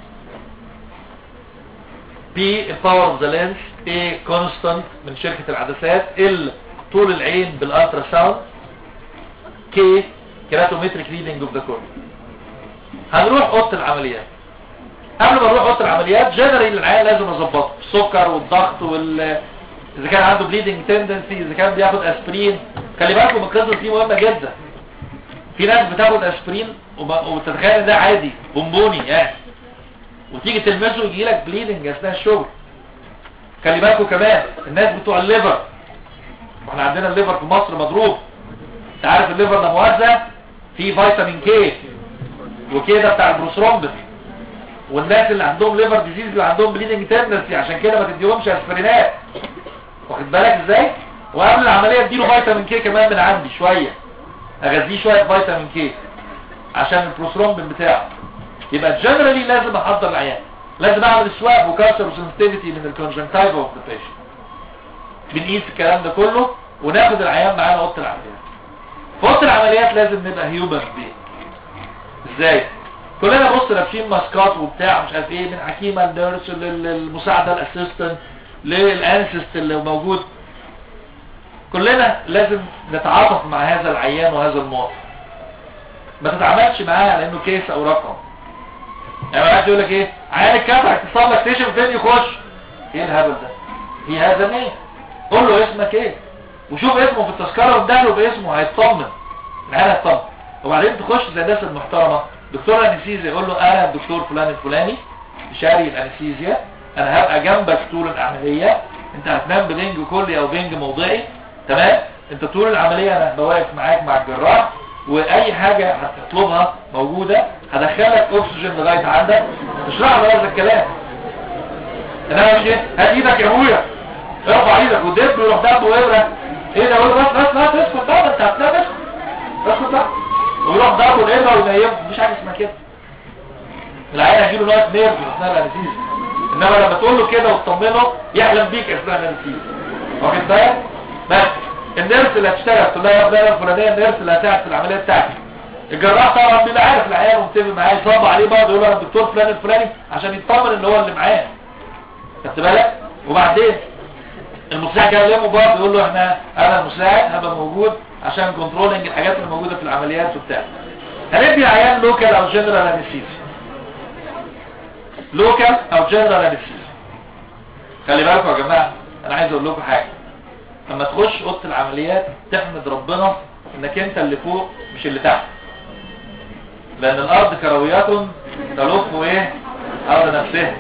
بي الباور اوف ذا لينس اي كونستانت من شركه العدسات ال طول العين بالالترا ساوند كي كيراتومتريك ريدنج اوف ذا كورنيا هنروح اوضه العمليات قبل ما نروح اوضه العمليات جنرال العيان لازم اظبطه السكر والضغط وال اذا كان عنده بليدنج تندنسي اذا كان بياخد اسبرين خلي بالكم القصه دي مهمه جدا في ناس بتاخد اسبرين وب- وتتخيل ان ده عادي بونبوني يعني وتيجي تلمسه يجي لك بليدنج اثناء الشغل خلي بالكم كمان الناس بتوع الليفر واحنا عندنا الليفر في مصر مضروب انت عارف الليفر ده موزع فيه فيتامين كي وكي ده بتاع البروسرومبس والناس اللي عندهم ليفر ديزيز اللي عندهم بليدنج تندنسي عشان كده ما تديهمش اسبرينات واخد بالك ازاي وقبل العمليه اديله فيتامين كي كمان من عندي شويه اغذيه شويه فيتامين كي عشان البروسرومبين بتاعه يبقى جنرالي لازم احضر العيان لازم اعمل سواب وكالتشر وسنسيتيفيتي من الكونجنكتيفا اوف ذا بيشنت بنقيس الكلام ده كله وناخد العيان معانا اوضه العمليات في اوضه العمليات لازم نبقى هيومن بين ازاي كلنا بص لابسين ماسكات وبتاع مش عارف ايه من حكيمه النيرس للمساعده الاسيستنت للانسست اللي موجود كلنا لازم نتعاطف مع هذا العيان وهذا المواطن ما تتعاملش معاه على انه كيس او رقم يعني واحد يقول لك ايه عيان الكاتراكت صار لك تيشن فين يخش ايه الهبل ده في هذا مين قول له اسمك ايه وشوف اسمه في التذكره واداله باسمه هيطمن العيان هيطمن وبعدين تخش زي الناس المحترمه دكتور انستيزيا يقول له انا الدكتور فلان الفلاني شاري الانستيزيا انا هبقى جنبك طول العمليه انت هتنام ببنج كلي او بنج موضعي تمام انت طول العمليه انا هبقى واقف معاك مع الجراح واي حاجة هتطلبها موجودة هدخلك اكسجين لغاية عندك اشرح له هذا الكلام انما مش ايه هات ايدك يا ابويا ارفع ايدك ودب ويروح دب وابره ايه ده يقول له بس بس بس اسكت بقى انت هتلاقي اسكت اسكت بقى ويروح ضربه الابره وينيمه مفيش حاجه اسمها كده العيال هيجيله نوع نيرف اثناء الانستيزيا انما لما تقول له كده وتطمنه يحلم بيك اثناء الانستيزيا واخد بالك بس النيرس اللي هتشتغل تقول لها يا فلانه الفلانيه النيرس اللي هتساعد في العمليه بتاعتك الجراح طبعا بيبقى عارف العيال ومتفق معاه يصاب عليه برضه يقول له انا الدكتور فلان الفلاني عشان يطمن ان هو اللي معاه خدت بالك وبعدين المساعد كان يلمه برضه يقول له احنا انا المساعد هبقى موجود عشان كنترولنج الحاجات اللي موجوده في العمليات وبتاع هندي عيان لوكال او جنرال انستيزيا لوكال او جنرال انستيزيا خلي بالكم يا جماعه انا عايز اقول لكم حاجه لما تخش اوضه العمليات تحمد ربنا انك انت اللي فوق مش اللي تحت لان الارض كرويات تلف ايه حول نفسها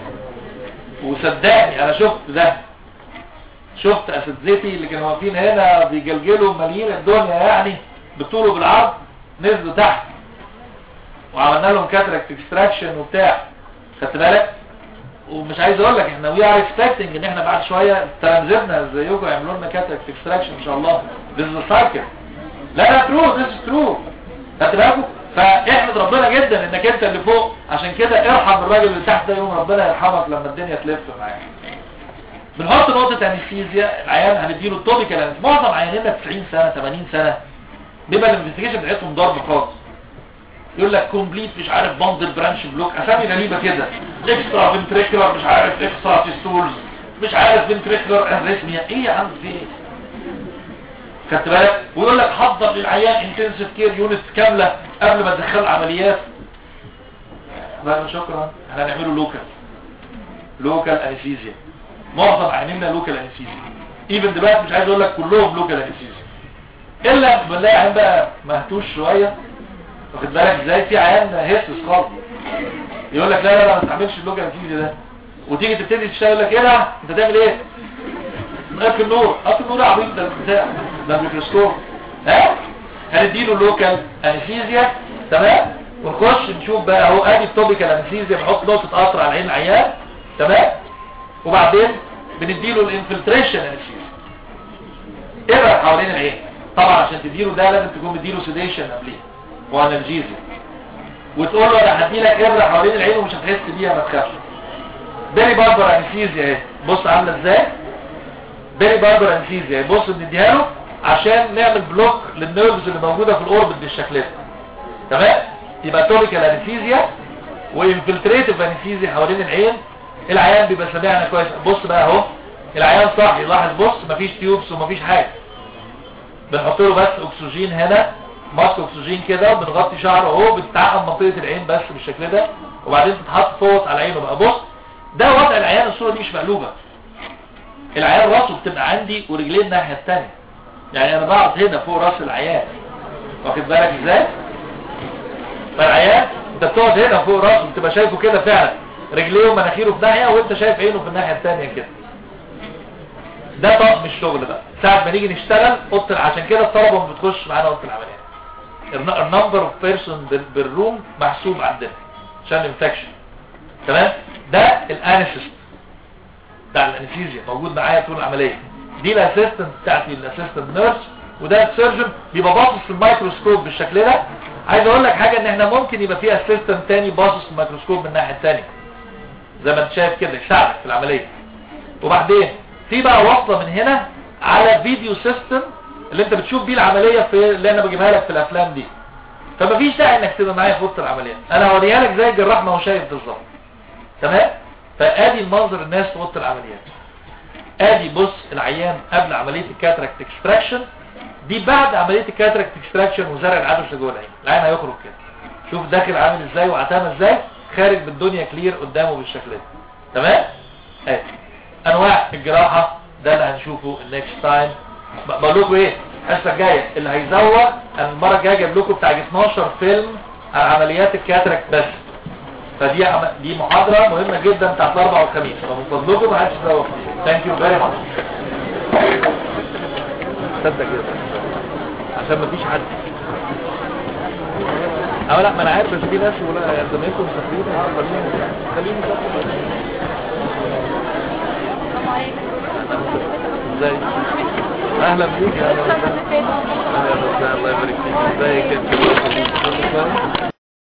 وصدقني انا شفت ده شفت اساتذتي اللي كانوا واقفين هنا بيجلجلوا مالين الدنيا يعني بالطول وبالعرض نزلوا تحت وعملنا لهم كاتراكت اكستراكشن وبتاع خدت بالك ومش عايز اقول لك احنا وي ار اكسبكتنج ان احنا بعد شويه تلامذتنا زيكم يعملوا لنا كاتراكت اكستراكشن ان شاء الله ذيس از سايكل لا لا ترو ذيس از ترو خدت بالكم فاحمد ربنا جدا انك انت اللي فوق عشان كده ارحم الراجل اللي تحت ده يوم ربنا يرحمك لما الدنيا تلف معاك بنحط نقطة انستيزيا العيان هنديله التوبيكال معظم عيانينا 90 سنة 80 سنة بيبقى الانفستيجيشن بتاعتهم ضرب خالص يقول لك كومبليت مش عارف باندل برانش بلوك اسامي غريبة كده اكسترا فنتريكولار مش عارف اكسترا تيستولز مش عارف فنتريكولار انريثميا ايه يا عم في ايه خدت بالك ويقول لك حضر للعيان انتنسيف كير يونت كاملة قبل ما تدخل عمليات لا شكرا احنا هنعمله لوكال لوكال انستيزيا معظم عينينا لوكال انستيزيا ايفن دلوقتي مش عايز اقول لك كلهم لوكال انستيزيا الا بنلاقي عيان بقى مهتوش شويه واخد بالك ازاي في عيان هيسس خالص يقول لك لا لا لا ما تعملش اللوكال انستيزيا ده وتيجي تبتدي تشتغل لك ايه ده انت تعمل ايه اقفل النور اقفل النور يا عبيط ده بتاع ده الميكروسكوب ها هنديله لوكال انستيزيا تمام ونخش نشوف بقى اهو ادي التوبيكال انستيزيا بنحط نقطه قطر على عين العيان تمام وبعدين بنديله الانفلتريشن انستيزيا ابره حوالين العين طبعا عشان تديله ده لازم تكون مديله سيديشن قبليه وانالجيزيا وتقول له انا هدي لك ابره حوالين العين ومش هتحس بيها ما تخافش بيري باربر انستيزيا اهي بص عامله ازاي بيري باربر انستيزيا بص بنديها له عشان نعمل بلوك للنيرفز اللي موجوده في الاوربت بالشكل ده تمام يبقى توبيكال انستيزيا وانفلتريتيف انستيزيا حوالين العين العيان بيبقى سامعنا كويس بص بقى اهو العيان صاحي لاحظ بص مفيش تيوبس ومفيش حاجه بنحط له بس اكسجين هنا ماسك اكسجين كده وبنغطي شعره اهو بتتعقم منطقه العين بس بالشكل ده وبعدين تتحط فوط على عينه بقى بص ده وضع العيان الصوره دي مش مقلوبه العيان راسه بتبقى عندي ورجليه الناحيه الثانيه يعني انا بقعد هنا فوق راس العيان واخد بالك ازاي فالعيان انت بتقعد هنا فوق راسه بتبقى شايفه كده فعلا رجليه ومناخيره في ناحيه وانت شايف عينه في الناحيه الثانيه كده ده طقم الشغل بقى ساعه ما نيجي نشتغل اوضه عشان كده الطلبه ما بتخش معانا اوضه العمليات النمبر اوف بيرسون بالروم محسوب عندنا عشان الانفكشن تمام ده الانستيست بتاع الانستيزيا موجود معايا طول العمليه دي الاسيستنت بتاعتي الاسيستنت نيرس وده السيرجن بيبقى باصص في الميكروسكوب بالشكل ده عايز اقول لك حاجه ان احنا ممكن يبقى في اسيستنت تاني باصص في الميكروسكوب من الناحيه الثانيه زي ما انت شايف كده يساعدك في العمليه وبعدين في بقى وصله من هنا على فيديو سيستم اللي انت بتشوف بيه العمليه في اللي انا بجيبها لك في الافلام دي فمفيش داعي انك تبقى معايا في اوضه العمليات انا هوريها لك زي الجراح ما هو شايف بالظبط تمام فادي المنظر الناس في اوضه العمليات ادي بص العيان قبل عمليه الكاتراكت اكستراكشن دي بعد عمليه الكاتراكت اكستراكشن وزرع العدسه جوه العين العين هيخرج كده شوف داخل عامل ازاي وعتامه ازاي خارج بالدنيا كلير قدامه بالشكل ده تمام ادي انواع الجراحه ده اللي هنشوفه النكست تايم بقول لكم ايه الحصه الجايه اللي هيزوق انا المره الجايه جايب لكم بتاع 12 فيلم عن عمليات الكاتراكت بس فدي عم... دي محاضره مهمه جدا بتاعت الاربعاء والخميس فمن فضلكم ما حدش يزوق ثانك يو فيري ماتش تصدق كده عشان ما فيش حد اه لا ما انا عارف بس في ناس ولا يعني زمايلكم مسافرين خليهم خليهم يسافروا السلام عليكم ازاي اهلا بيك اهلا وسهلا اهلا وسهلا الله يبارك فيك ازيك انت